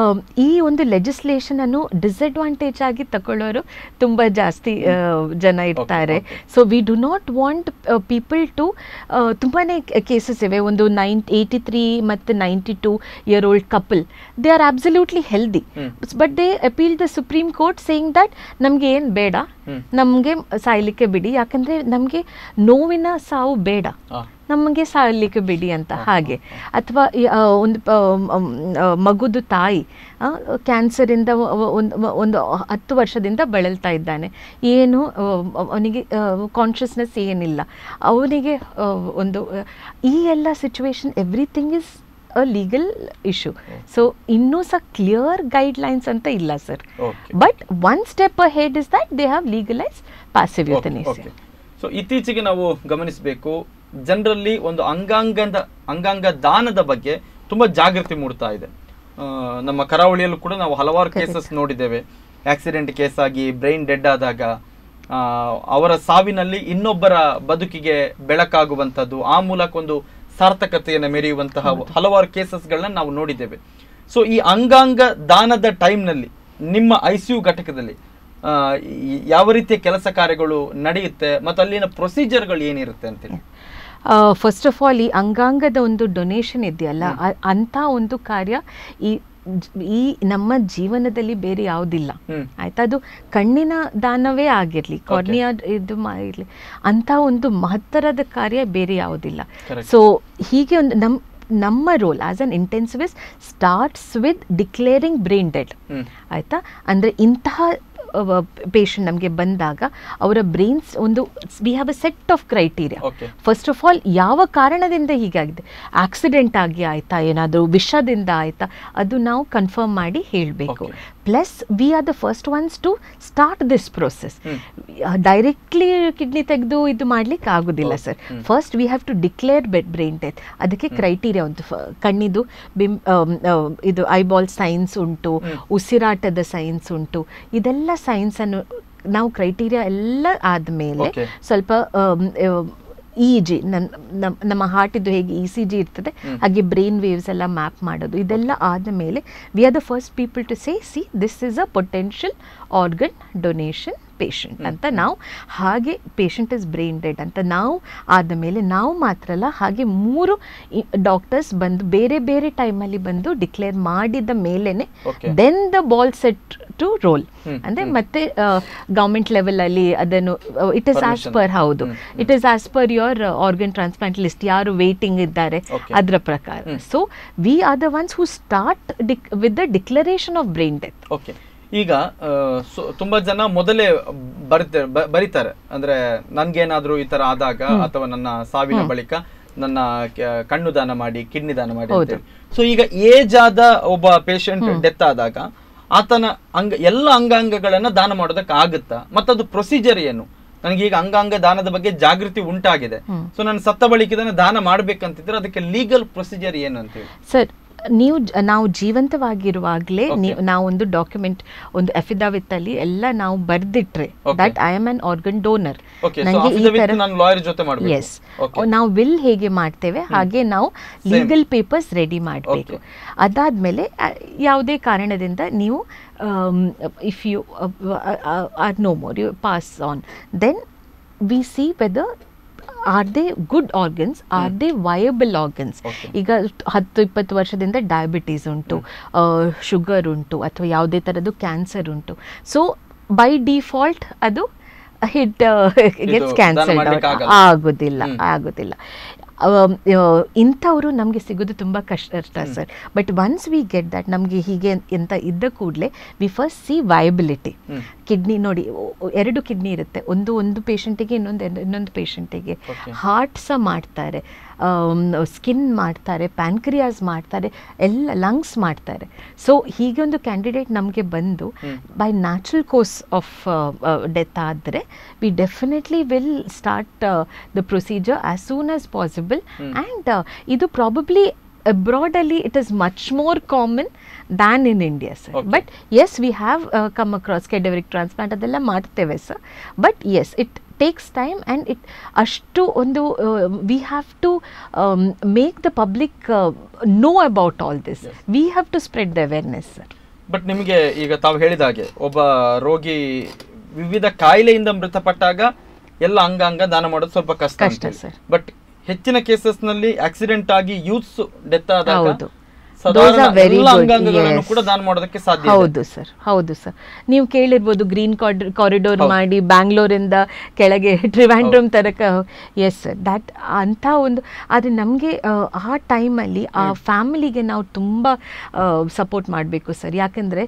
ಈ ಒಂದು ಲೆಜಿಸ್ಲೇಷನ್ ಅನ್ನು ಡಿಸ್ಅಡ್ವಾಂಟೇಜ್ ಆಗಿ ತಗೊಳ್ಳೋರು ತುಂಬ ಜಾಸ್ತಿ ಆ, ಜನ ಇರ್ತಾರೆ okay. So we do not want people to ತುಂಬಾ ಕೇಸಸ್ ಇವೆ ಒಂದು ನೈನ್ ಏಯ್ಟಿ ತ್ರೀ ಮತ್ತು ninety two year old couple they are absolutely healthy but they appeal the Supreme Court saying that ನಮಗೆ ಏನು ಬೇಡ ನಮಗೆ ಸಾಯ್ಲಿಕ್ಕೆ ಬಿಡಿ ಯಾಕಂದರೆ ನಮಗೆ ನೋವಿನ ಸಾವು ಬೇಡ ಹಾ. ನಮಗೆ ಸಾಯಲಿಕ್ಕೆ ಬಿಡಿ ಅಂತ ಹಾಗೆ ಅಥವಾ ಒಂದು ಪ- ಮ್, ಆ, ಮಗುದು ತಾಯಿ ಕ್ಯಾನ್ಸರಿಂದ ಒಂದು ಒಂದು ಹತ್ತು ವರ್ಷದಿಂದ ಬಳಲ್ತಾ ಇದ್ದಾನೆ ಏನು ಆ, ಅವನಿಗೆ ಕಾನ್ಷಿಯಸ್ನೆಸ್ ಏನಿಲ್ಲ ಅವನಿಗೆ ಆ, ಒಂದು ಆ, ಈ ಎಲ್ಲ situation everything is a legal issue so ಇನ್ನೂ ಸಹ ಕ್ಲಿಯರ್ ಗೈಡ್ಲೈನ್ಸ್ ಅಂತ ಇಲ್ಲ sir Okay. But one step head is that they have legalise passive euthanasia so ಇತ್ತೀಚೆಗೆ ನಾವು ಗಮನಿಸಬೇಕು ಜನರಲ್ಲಿ ಒಂದು ಅಂಗಾಂಗದ ಅಂಗಾಂಗ ದಾನದ ಬಗ್ಗೆ ತುಂಬಾ ಜಾಗೃತಿ ಮೂಡ್ತಾ ಇದೆ ಆ, ನಮ್ಮ ಕರಾವಳಿಯಲ್ಲೂ ಕೂಡ ನಾವು ಹಲವಾರು ಕೇಸಸ್ ನೋಡಿದ್ದೇವೆ ಆಕ್ಸಿಡೆಂಟ್ ಕೇಸ್ ಆಗಿ ಬ್ರೈನ್ ಡೆಡ್ ಆದಾಗ ಆ, ಅವರ ಸಾವಿನಲ್ಲಿ ಇನ್ನೊಬ್ಬರ ಬದುಕಿಗೆ ಬೆಳಕಾಗುವಂಥದ್ದು ಆ ಮೂಲಕ ಒಂದು ಸಾರ್ಥಕತೆಯನ್ನು ಮೆರೆಯುವಂತಹ ಹಲವಾರು ಕೇಸಸ್ಗಳನ್ನ ನಾವು ನೋಡಿದ್ದೇವೆ ಸೊ ಈ ಅಂಗಾಂಗ ದಾನದ ಟೈಮ್ನಲ್ಲಿ ನಿಮ್ಮ ಐ ಸಿ ಯು ಘಟಕದಲ್ಲಿ ಆ, ಈ- ಯಾವ ರೀತಿಯ ಕೆಲಸ ಕಾರ್ಯಗಳು ನಡೆಯುತ್ತೆ ಮತ್ತು ಅಲ್ಲಿನ ಪ್ರೊಸೀಜರ್ಗಳು ಏನಿರುತ್ತೆ ಅಂತೇಳಿ ಫಸ್ಟ್ ಆಫ್ ಆಲ್ ಈ ಅಂಗಾಂಗದ ಒಂದು ಡೊನೇಷನ್ ಇದೆಯಲ್ಲ ಅ- ಅಂಥ ಒಂದು ಕಾರ್ಯ ಈ ಜ- ಈ ನಮ್ಮ ಜೀವನದಲ್ಲಿ ಬೇರೆ ಯಾವುದಿಲ್ಲ ಹ್ಮ್. ಆಯ್ತಾ ಅದು ಕಣ್ಣಿನ ದಾನವೇ ಆಗಿರ್ಲಿ ಕಾರ್ನಿಯಾ ಇದು ಇರಲಿ ಅಂತ ಒಂದು ಮಹತ್ತರದ ಕಾರ್ಯ ಬೇರೆ ಯಾವುದಿಲ್ಲ Correct. ಸೊ ಹೀಗೆ ಒಂದು ನಮ್ ನಮ್ಮ role as an intensivist starts with declaring brain dead hmm. ಆಯ್ತಾ ಅಂದರೆ ಇಂತಹ ಪೇಷಂಟ್ ನಮಗೆ ಬಂದಾಗ ಅವರ ಬ್ರೈನ್ಸ್ ಒಂದು we have a set of criteria Okay. First of all ಯಾವ ಕಾರಣದಿಂದ ಹೀಗಾಗಿದೆ ಆಕ್ಸಿಡೆಂಟ್ ಆಗಿ ಆಯ್ತಾ ಏನಾದರೂ ವಿಷದಿಂದ ಆಯ್ತಾ ಅದು ನಾವು ಕನ್ಫರ್ಮ್ ಮಾಡಿ ಹೇಳಬೇಕು Okay. Plus we are the first ones to start this process hmm. Directly kidney ತೆಗೆದು ಇದು ಮಾಡ್ಲಿಕ್ಕೆ ಆಗೋದಿಲ್ಲ ಹೌದು. Sir hmm. First we have to declare bed brain death ಅದಕ್ಕೆ ಕ್ರೈಟೀರಿಯಾ ಉಂಟು ಫ- ಕಣ್ಣಿದು ಬಿಮ್ ಆಮ್, ಆ, ಇದು ಐಬಾಲ್ ಸೈನ್ಸ್ ಉಂಟು ಹ್ಮ್. ಉಸಿರಾಟದ ಸೈನ್ಸ್ ಉಂಟು ಇದೆಲ್ಲ ಸೈನ್ಸ್ ಅನ್ನು ನಾವು ಕ್ರೈಟೀರಿಯಾ ಎಲ್ಲ ಆದಮೇಲೆ Okay. ಸ್ವಲ್ಪ ಇ ಜಿ ನನ್ನ ನಮ್ಮ ಹಾರ್ಟಿದ್ದು ಹೇಗೆ ಇ ಸಿ ಜಿ ಇರ್ತದೆ ಹ್ಮ್. ಹಾಗೆ ಬ್ರೈನ್ ವೇವ್ಸ್ ಎಲ್ಲ ಮ್ಯಾಪ್ ಮಾಡೋದು ಇದೆಲ್ಲ ಆದ ಮೇಲೆ we are the first people to say see this is a potential organ donation patient ಅಂತ ನಾವು ಹಾಗೆ ಪೇಷಂಟ್ ಇಸ್ ಬ್ರೈನ್ ಡೆಡ್ ಅಂತ ನಾವು ಆದ ಮೇಲೆ ನಾವು ಮಾತ್ರ ಅಲ್ಲ ಹಾಗೆ ಮೂರು ಡಾಕ್ಟರ್ಸ್ ಬಂದು ಬೇರೆ ಬೇರೆ ಟೈಮಲ್ಲಿ ಬಂದು ಡಿಕ್ಲೇರ್ ಮಾಡಿದ ಮೇಲೇನೆ Okay. Then the ball set to roll hmm, ಅಂದ್ರೆ ಮತ್ತೆ ಗೌರ್ಮೆಂಟ್ ಲೆವೆಲ್ ಅಲ್ಲಿ ಅದನ್ನು it is as Permission. Per ಹೌದು ಹ್ಮ್, it is as per your organ transplant list ಯಾರು ವೇಟಿಂಗ್ ಇದ್ದಾರೆ Okay. ಅದರ ಪ್ರಕಾರ ಹ್ಮ್. So we are the ones who start with the declaration of brain death okay ಈಗ ಆ, ಸೊ- ತುಂಬಾ ಜನ ಮೊದಲೇ ಬರೀತಾರೆ ಬ- ಬರೀತಾರೆ ಅಂದ್ರೆ ನನ್ಗೇನಾದ್ರೂ ಈ ತರ ಆದಾಗ ಅಥವಾ ನನ್ನ ಸಾವಿನ ಬಳಿಕ ನನ್ನ ಕ- ಕಣ್ಣು ದಾನ ಮಾಡಿ ಕಿಡ್ನಿ ದಾನ ಮಾಡಿ ಹೌದು. ಸೊ ಈಗ ಏಜ್ ಆದ ಒಬ್ಬ ಪೇಷಂಟ್ ಡೆತ್ ಆದಾಗ ಆತನ ಅಂಗ ಎಲ್ಲ ಅಂಗಾಂಗಗಳನ್ನ ದಾನ ಮಾಡೋದಕ್ಕೆ ಆಗುತ್ತಾ ಮತ್ತದು ಪ್ರೊಸೀಜರ್ ಏನು ನನಗೆ ಈಗ ಅಂಗಾಂಗ ದಾನದ ಬಗ್ಗೆ ಜಾಗೃತಿ ಉಂಟಾಗಿದೆ ಸೊ ನಾನು ಸತ್ತ ಬಳಿಕ ಇದನ್ನ ದಾನ ಮಾಡ್ಬೇಕಂತಿದ್ರೆ ಅದಕ್ಕೆ ಲೀಗಲ್ ಪ್ರೊಸೀಜರ್ ಏನು ಅಂತ ಹೇಳಿ ಸರ್ ನೀವು ಜ- ನಾವು ಜೀವಂತವಾಗಿರುವಾಗಲೇ Okay. ನೀವು ನಾವು ಒಂದು ಡಾಕ್ಯುಮೆಂಟ್ ಒಂದು affidavit ಅಲ್ಲಿ ಎಲ್ಲ ನಾವು ಬರ್ದಿಟ್ರೆ Okay. That I am an organ donor okay so affidavit ನಾನು ಲಾಯರ್ ಜೊತೆ ಮಾಡಬೇಕು ಎಸ್ ನಾವು ವಿಲ್ ಹೇಗೆ ಮಾಡ್ತೇವೆ ಹಾಗೆ ನಾವು ಲೀಗಲ್ ಪೇಪರ್ಸ್ ರೆಡಿ ಮಾಡಬೇಕು ಅದಾದ್ಮೇಲೆ ಆ, ಯಾವುದೇ ಕಾರಣದಿಂದ ನೀವು if you are no more you pass on then we see whether are they good organs are they viable organs Okay. ಈಗ ಹತ್ತು ಇಪ್ಪತ್ತು ವರ್ಷದಿಂದ ಡಯಾಬಿಟೀಸ್ ಉಂಟು ಶುಗರ್ ಉಂಟು ಅಥವಾ ಯಾವುದೇ ಥರದ್ದು ಕ್ಯಾನ್ಸರ್ ಉಂಟು ಸೊ ಬೈ ಡಿಫಾಲ್ಟ್ ಅದು ಹಿಟ್ ಇದು ಗೆಟ್ಸ್ ದಾನ ಕ್ಯಾನ್ಸಲ್ ಮಾಡ್ಲಿಕ್ಕೆ ಆಗಲ್ಲ. ಆಗೋದಿಲ್ಲ ಹ್ಮ್. ಆಗೋದಿಲ್ಲ ಇಂಥವರು ನಮಗೆ ಸಿಗೋದು ತುಂಬ ಕಷ್ಟ sir but once we get that ನಮಗೆ ಹೀಗೆ ಅಂತ ಇದ್ದ ಕೂಡಲೇ we first see viability hmm. Kidney ನೋಡಿ ಒ- ಒ- ಎರಡು ಕಿಡ್ನಿ ಇರುತ್ತೆ ಒಂದು ಒಂದು ಪೇಷಂಟಿಗೆ ಇನ್ನೊಂದು ಇನ್ನೊಂದು ಪೇಷಂಟಿಗೆ Okay. ಹಾರ್ಟ್ ಸಹ ಮಾಡ್ತಾರೆ ಸ್ಕಿನ್ ಮಾಡ್ತಾರೆ ಪ್ಯಾನ್ಕ್ರಿಯಾಸ್ ಮಾಡ್ತಾರೆ ಎಲ್ಲ ಲಂಗ್ಸ್ ಮಾಡ್ತಾರೆ ಸೊ ಹೀಗೆ ಒಂದು ಕ್ಯಾಂಡಿಡೇಟ್ ನಮಗೆ ಬಂದು hmm. By natural course of death ಆದರೆ we definitely will start the procedure as soon as possible hmm. And ಇದು ಪ್ರಾಬಬ್ಲಿ ಅಬ್ರಾಡಲ್ಲಿ it is much more common than in India sir Okay. But yes we have come across cadaveric transplant ಅದೆಲ್ಲ ಮಾಡ್ತೇವೆ sir but yes it takes time and it ಅಷ್ಟು ಒಂದು we have to make the public know about all this Yes. We have to spread the awareness sir but ನಿಮಗೆ ಈಗ ತಾವು ಹೇಳಿದ ಹಾಗೆ ಒಬ್ಬ ರೋಗಿ ವಿವಿಧ ಕಾಯಿಲೆಯಿಂದ ಮೃತಪಟ್ಟಾಗ ಎಲ್ಲ ಅಂಗಾಂಗ ದಾನ ಮಾಡೋದು ಸ್ವಲ್ಪ ಕಷ್ಟ ಕಷ್ಟ, sir. ಬಟ್ ಹೆಚ್ಚಿನ ಕೇಸಸ್ ನಲ್ಲಿ ಆಕ್ಸಿಡೆಂಟ್ ಆಗಿ ಯೂತ್ಸ್ ಡೆತ್ ಆದಾಗ ಹೌದು. ಸಾಧಾರಣ Those are very ಎಲ್ಲ good, ಅಂಗಾಂಗಗಳನ್ನು yes. ಕೂಡ ದಾನ ಮಾಡೋದಕ್ಕೆ ಸಾಧ್ಯ ಇದೆ. ಹೌದು ಸರ್ ಹೌದು ಸರ್ ನೀವು ಕೇಳಿರ್ಬೋದು ಗ್ರೀನ್ ಕಾರಿಡೋರ್ ಹೌದು. ಮಾಡಿ ಬ್ಯಾಂಗ್ಳೂರಿಂದ ಕೆಳಗೆ ಟ್ರಿವಾಂಡ್ರಮ್ ತನಕ ಎಸ್ ಸರ್ ದ್ಯಾಟ್ ಅಂಥ ಒಂದು ಆದರೆ ನಮಗೆ ಆ ಟೈಮಲ್ಲಿ ಆ ಫ್ಯಾಮಿಲಿಗೆ ನಾವು ತುಂಬ ಸಪೋರ್ಟ್ ಮಾಡಬೇಕು ಸರ್ ಯಾಕಂದರೆ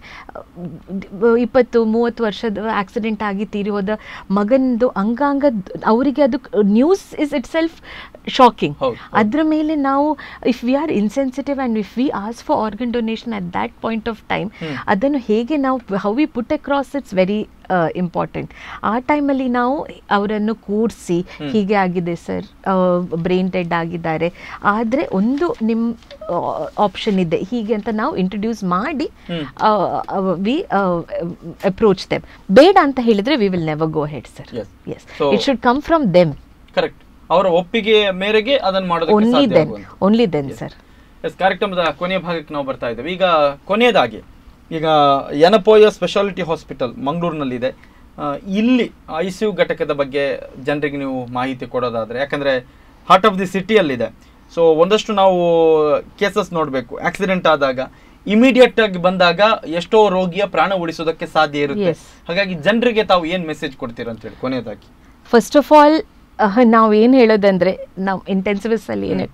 ಇಪ್ಪತ್ತು ಮೂವತ್ತು ವರ್ಷದ ಆಕ್ಸಿಡೆಂಟ್ ಆಗಿ ತೀರಿ ಹೋದ ಮಗನದು ಅಂಗಾಂಗ ಅವರಿಗೆ ಅದು news is itself shocking ಹೌದು, ಅದ್ರ ಮೇಲೆ ನಾವು if we are insensitive and if we ask for organ donation at that point of time hmm. ಅದನ್ನು ಹೇಗೆ ನಾವು how we put across it's very important ಆ ಟೈಮಲ್ಲಿ ನಾವು ಅವರನ್ನು ಕೂರಿಸಿ ಹ್ಮ್. ಹೀಗೆ ಆಗಿದೆ ಸರ್ ಬ್ರೈನ್ ಡೆಡ್ ಆಗಿದ್ದಾರೆ ಆದರೆ ಒಂದು ನಿಮ್ಮ ಆಪ್ಷನ್ ಇದೆ ಹೀಗೆ ಅಂತ ನಾವು ಇಂಟ್ರೊಡ್ಯೂಸ್ ಮಾಡಿ ಹ್ಮ್. ವಿ ಅಪ್ರೋಚ್ ದೆಮ್ ಬೇಡ ಅಂತ ಹೇಳಿದ್ರೆ we will never go head sir Yes. Yes So- it should come from them correct ಅವರ ಒಪ್ಪಿಗೆ ಮೇರೆಗೆ ಅದನ್ನು ಮಾಡೋದಕ್ಕೆ ಓನ್ಲಿ ಸಾಧ್ಯ ದೆನ್ ಆಗುವಂತ. Only then Yes. Sir yes ಕಾರ್ಯಕ್ರಮದ ಕೊನೆಯ ಭಾಗಕ್ಕೆ ನಾವು ಬರ್ತಾ ಇದ್ದೇವೆ ಈಗ ಕೊನೆಯದಾಗಿ ಈಗ ಯನಪೋಯ ಸ್ಪೆಷಾಲಿಟಿ ಹಾಸ್ಪಿಟಲ್ ಮಂಗಳೂರಿನಲ್ಲಿದೆ ಆ, ಇಲ್ಲಿ ಐ ಸಿ ಯು ಘಟಕದ ಬಗ್ಗೆ ಜನರಿಗೆ ನೀವು ಮಾಹಿತಿ ಕೊಡೋದಾದ್ರೆ ಯಾಕಂದ್ರೆ ಹಾರ್ಟ್ ಆಫ್ ದಿ ಸಿಟಿಯಲ್ಲಿದೆ ಸೊ ಒಂದಷ್ಟು ನಾವು ಕೇಸಸ್ ನೋಡಬೇಕು ಆಕ್ಸಿಡೆಂಟ್ ಆದಾಗ ಇಮಿಡಿಯೇಟ್ ಆಗಿ ಬಂದಾಗ ಎಷ್ಟೋ ರೋಗಿಯ ಪ್ರಾಣ ಉಳಿಸೋದಕ್ಕೆ ಸಾಧ್ಯ ಇರುತ್ತೆ Yes. ಹಾಗಾಗಿ ಜನರಿಗೆ ತಾವು ಏನ್ ಮೆಸೇಜ್ ಕೊಡ್ತೀರಾ ಅಂತ ಹೇಳಿ ಕೊನೆಯದಾಗಿ ಫಸ್ಟ್ ಆಫ್ ಆಲ್ ನಾವು ಏನು ಹೇಳೋದಂದ್ರೆ ನಾವು ಇಂಟೆನ್ಸಿವಸ್ ಅಲ್ಲಿ ಏನು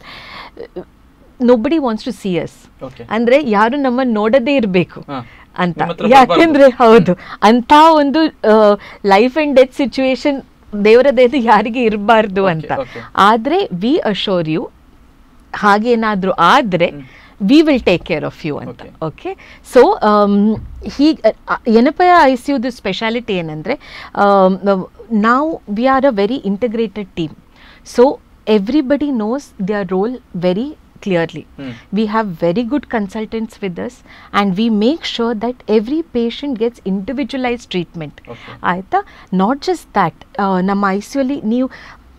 nobody wants to see us okay ಅಂದ್ರೆ ಯಾರು ನಮ್ಮನ್ನ ನೋಡದೇ ಇರಬೇಕು ಹಾ. ಅಂತ ನಿಮ್ಮ ಹತ್ರ ಯಾಕೆಂದ್ರೆ ಹೌದು ಅಂತ ಒಂದು ಲೈಫ್ ಅಂಡ್ ಡೆತ್ ಸಿಚುವೇಶನ್ ದೇವರ ದಯದು ಯಾರಿಗೆ ಇರಬಾರ್ದು Okay, ಅಂತ okay. ಆದ್ರೆ ವಿ ಅಶೋರ್ ಯು ಹಾಗೇನಾದ್ರೂ ಆದ್ರೆ we will take care of you ಅಂತ Okay. ಓಕೆ ಸೊ ಹೀಗೆ ಏನಪ್ಪ ಐ ಸಿ ಯುದು ಸ್ಪೆಷಾಲಿಟಿ ಏನಂದರೆ ನಾವು we are a very integrated team so everybody knows their role very clearly. Hmm. We have very good consultants with us and we make sure that every patient gets individualized treatment. Okay. ಆಯಿತಾ not just that ನಮ್ಮ I C ಯುಲಿ ನೀವು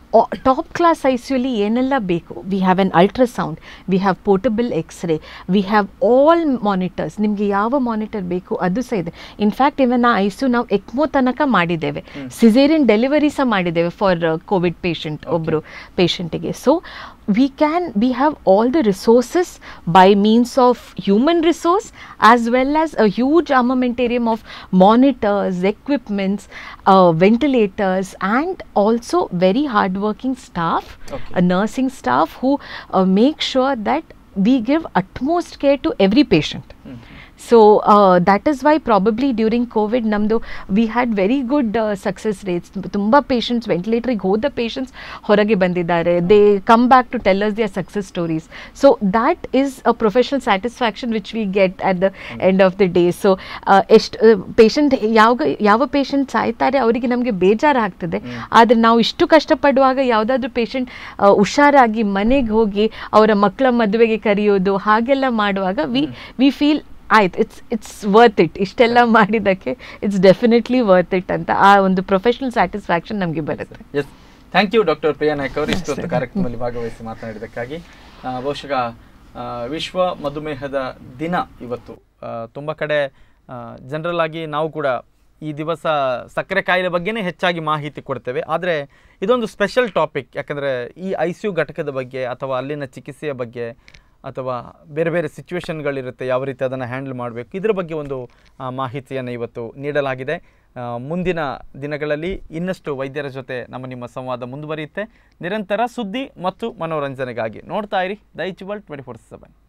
top class I C ಯುಲಿ ಏನೆಲ್ಲ ಬೇಕು we have an ultrasound we have portable X-ray we have all monitors ನಿಮಗೆ ಯಾವ monitor ಬೇಕು ಅದು ಸಹ ಇದೆ ಇನ್ಫ್ಯಾಕ್ಟ್ ಇವನ್ ಆ ಐ ಸಿ ಯು ನಾವು ಎಕ್ಮೋ ತನಕ ಮಾಡಿದ್ದೇವೆ ಸಿಸೇರಿಯನ್ ಡೆಲಿವರಿ ಸಹ ಮಾಡಿದ್ದೇವೆ ಫಾರ್ ಕೋವಿಡ್ ಪೇಷಂಟ್ ಒಬ್ಬರು ಪೇಷಂಟಿಗೆ so we can we have all the resources by means of human resource as well as a huge armamentarium of monitors equipments uh, ventilators and also very hardworking staff Okay. a nursing staff who uh, make sure that we give utmost care to every patient so uh, that is why probably during covid ನಮ್ಮದು we had very good success rates ತುಂಬ patients ವೆಂಟಿಲೇಟ್ರಿಗೆ ಹೋದ patients ಹೊರಗೆ ಬಂದಿದ್ದಾರೆ they come back to tell us their success stories so that is a professional satisfaction which we get at the end of the day so ಎಷ್ಟು patient ಯಾವ ಯಾವ patient ಸಾಯ್ತಾರೆ ಅವರಿಗೆ ನಮಗೆ ಬೇಜಾರಾಗ್ತದೆ ಆದರೆ ನಾವು ಇಷ್ಟು ಕಷ್ಟಪಡುವಾಗ ಯಾವುದಾದ್ರೂ ಪೇಷಂಟ್ ಹುಷಾರಾಗಿ ಮನೆಗೆ ಹೋಗಿ ಅವರ ಮಕ್ಕಳ ಮದುವೆಗೆ ಕರೆಯೋದು ಹಾಗೆಲ್ಲ ಮಾಡುವಾಗ ವಿ ವಿ ಫೀಲ್ ಆಯ್ತು ಇಟ್ಸ್ ಇಟ್ಸ್ ವರ್ತ್ ಇಟ್ ಇಷ್ಟೆಲ್ಲ ಮಾಡಿದ್ದಕ್ಕೆ ಇಟ್ಸ್ ಡೆಫಿನೆಟ್ಲಿ ವರ್ತ್ ಇಟ್ ಅಂತ ಆ ಒಂದು ಪ್ರೊಫೆಷನಲ್ ಸ್ಯಾಟಿಸ್ಫ್ಯಾಕ್ಷನ್ ನಮಗೆ ಬರುತ್ತೆ yes thank you doctor Priya Naik ಅವರು ಇಷ್ಟೊತ್ತು ಕಾರ್ಯಕ್ರಮದಲ್ಲಿ ಭಾಗವಹಿಸಿ ಮಾತನಾಡಿದ್ದಕ್ಕಾಗಿ ಆ, ಬಹುಶಃ ಆ, ವಿಶ್ವ ಮಧುಮೇಹದ ದಿನ ಇವತ್ತು ತುಂಬ ಕಡೆ ಜನರಲ್ ಆಗಿ ನಾವು ಕೂಡ ಈ ದಿವಸ ಸಕ್ಕರೆ ಕಾಯಿಲೆ ಬಗ್ಗೆನೇ ಹೆಚ್ಚಾಗಿ ಮಾಹಿತಿ ಕೊಡ್ತೇವೆ ಆದರೆ ಇದೊಂದು ಸ್ಪೆಷಲ್ ಟಾಪಿಕ್ ಯಾಕಂದರೆ ಈ ಐ ಸಿ ಯು ಘಟಕದ ಬಗ್ಗೆ ಅಥವಾ ಅಲ್ಲಿನ ಚಿಕಿತ್ಸೆಯ ಬಗ್ಗೆ ಅಥವಾ ಬೇರೆ ಬೇರೆ ಸಿಚುವೇಶನ್ಗಳಿರುತ್ತೆ ಯಾವ ರೀತಿ ಅದನ್ನು ಹ್ಯಾಂಡಲ್ ಮಾಡಬೇಕು ಇದರ ಬಗ್ಗೆ ಒಂದು ಆ, ಮಾಹಿತಿಯನ್ನು ಇವತ್ತು ನೀಡಲಾಗಿದೆ ಆ, ಮುಂದಿನ ದಿನಗಳಲ್ಲಿ ಇನ್ನಷ್ಟು ವೈದ್ಯರ ಜೊತೆ ನಮ್ಮ ನಿಮ್ಮ ಸಂವಾದ ಮುಂದುವರಿಯುತ್ತೆ ನಿರಂತರ ಸುದ್ದಿ ಮತ್ತು ಮನೋರಂಜನೆಗಾಗಿ ನೋಡ್ತಾ ಇರಿ ದೈಚ್ ವರ್ಲ್ಡ್ ಟ್ವೆಂಟಿ ಫೋರ್ ಸೆವೆನ್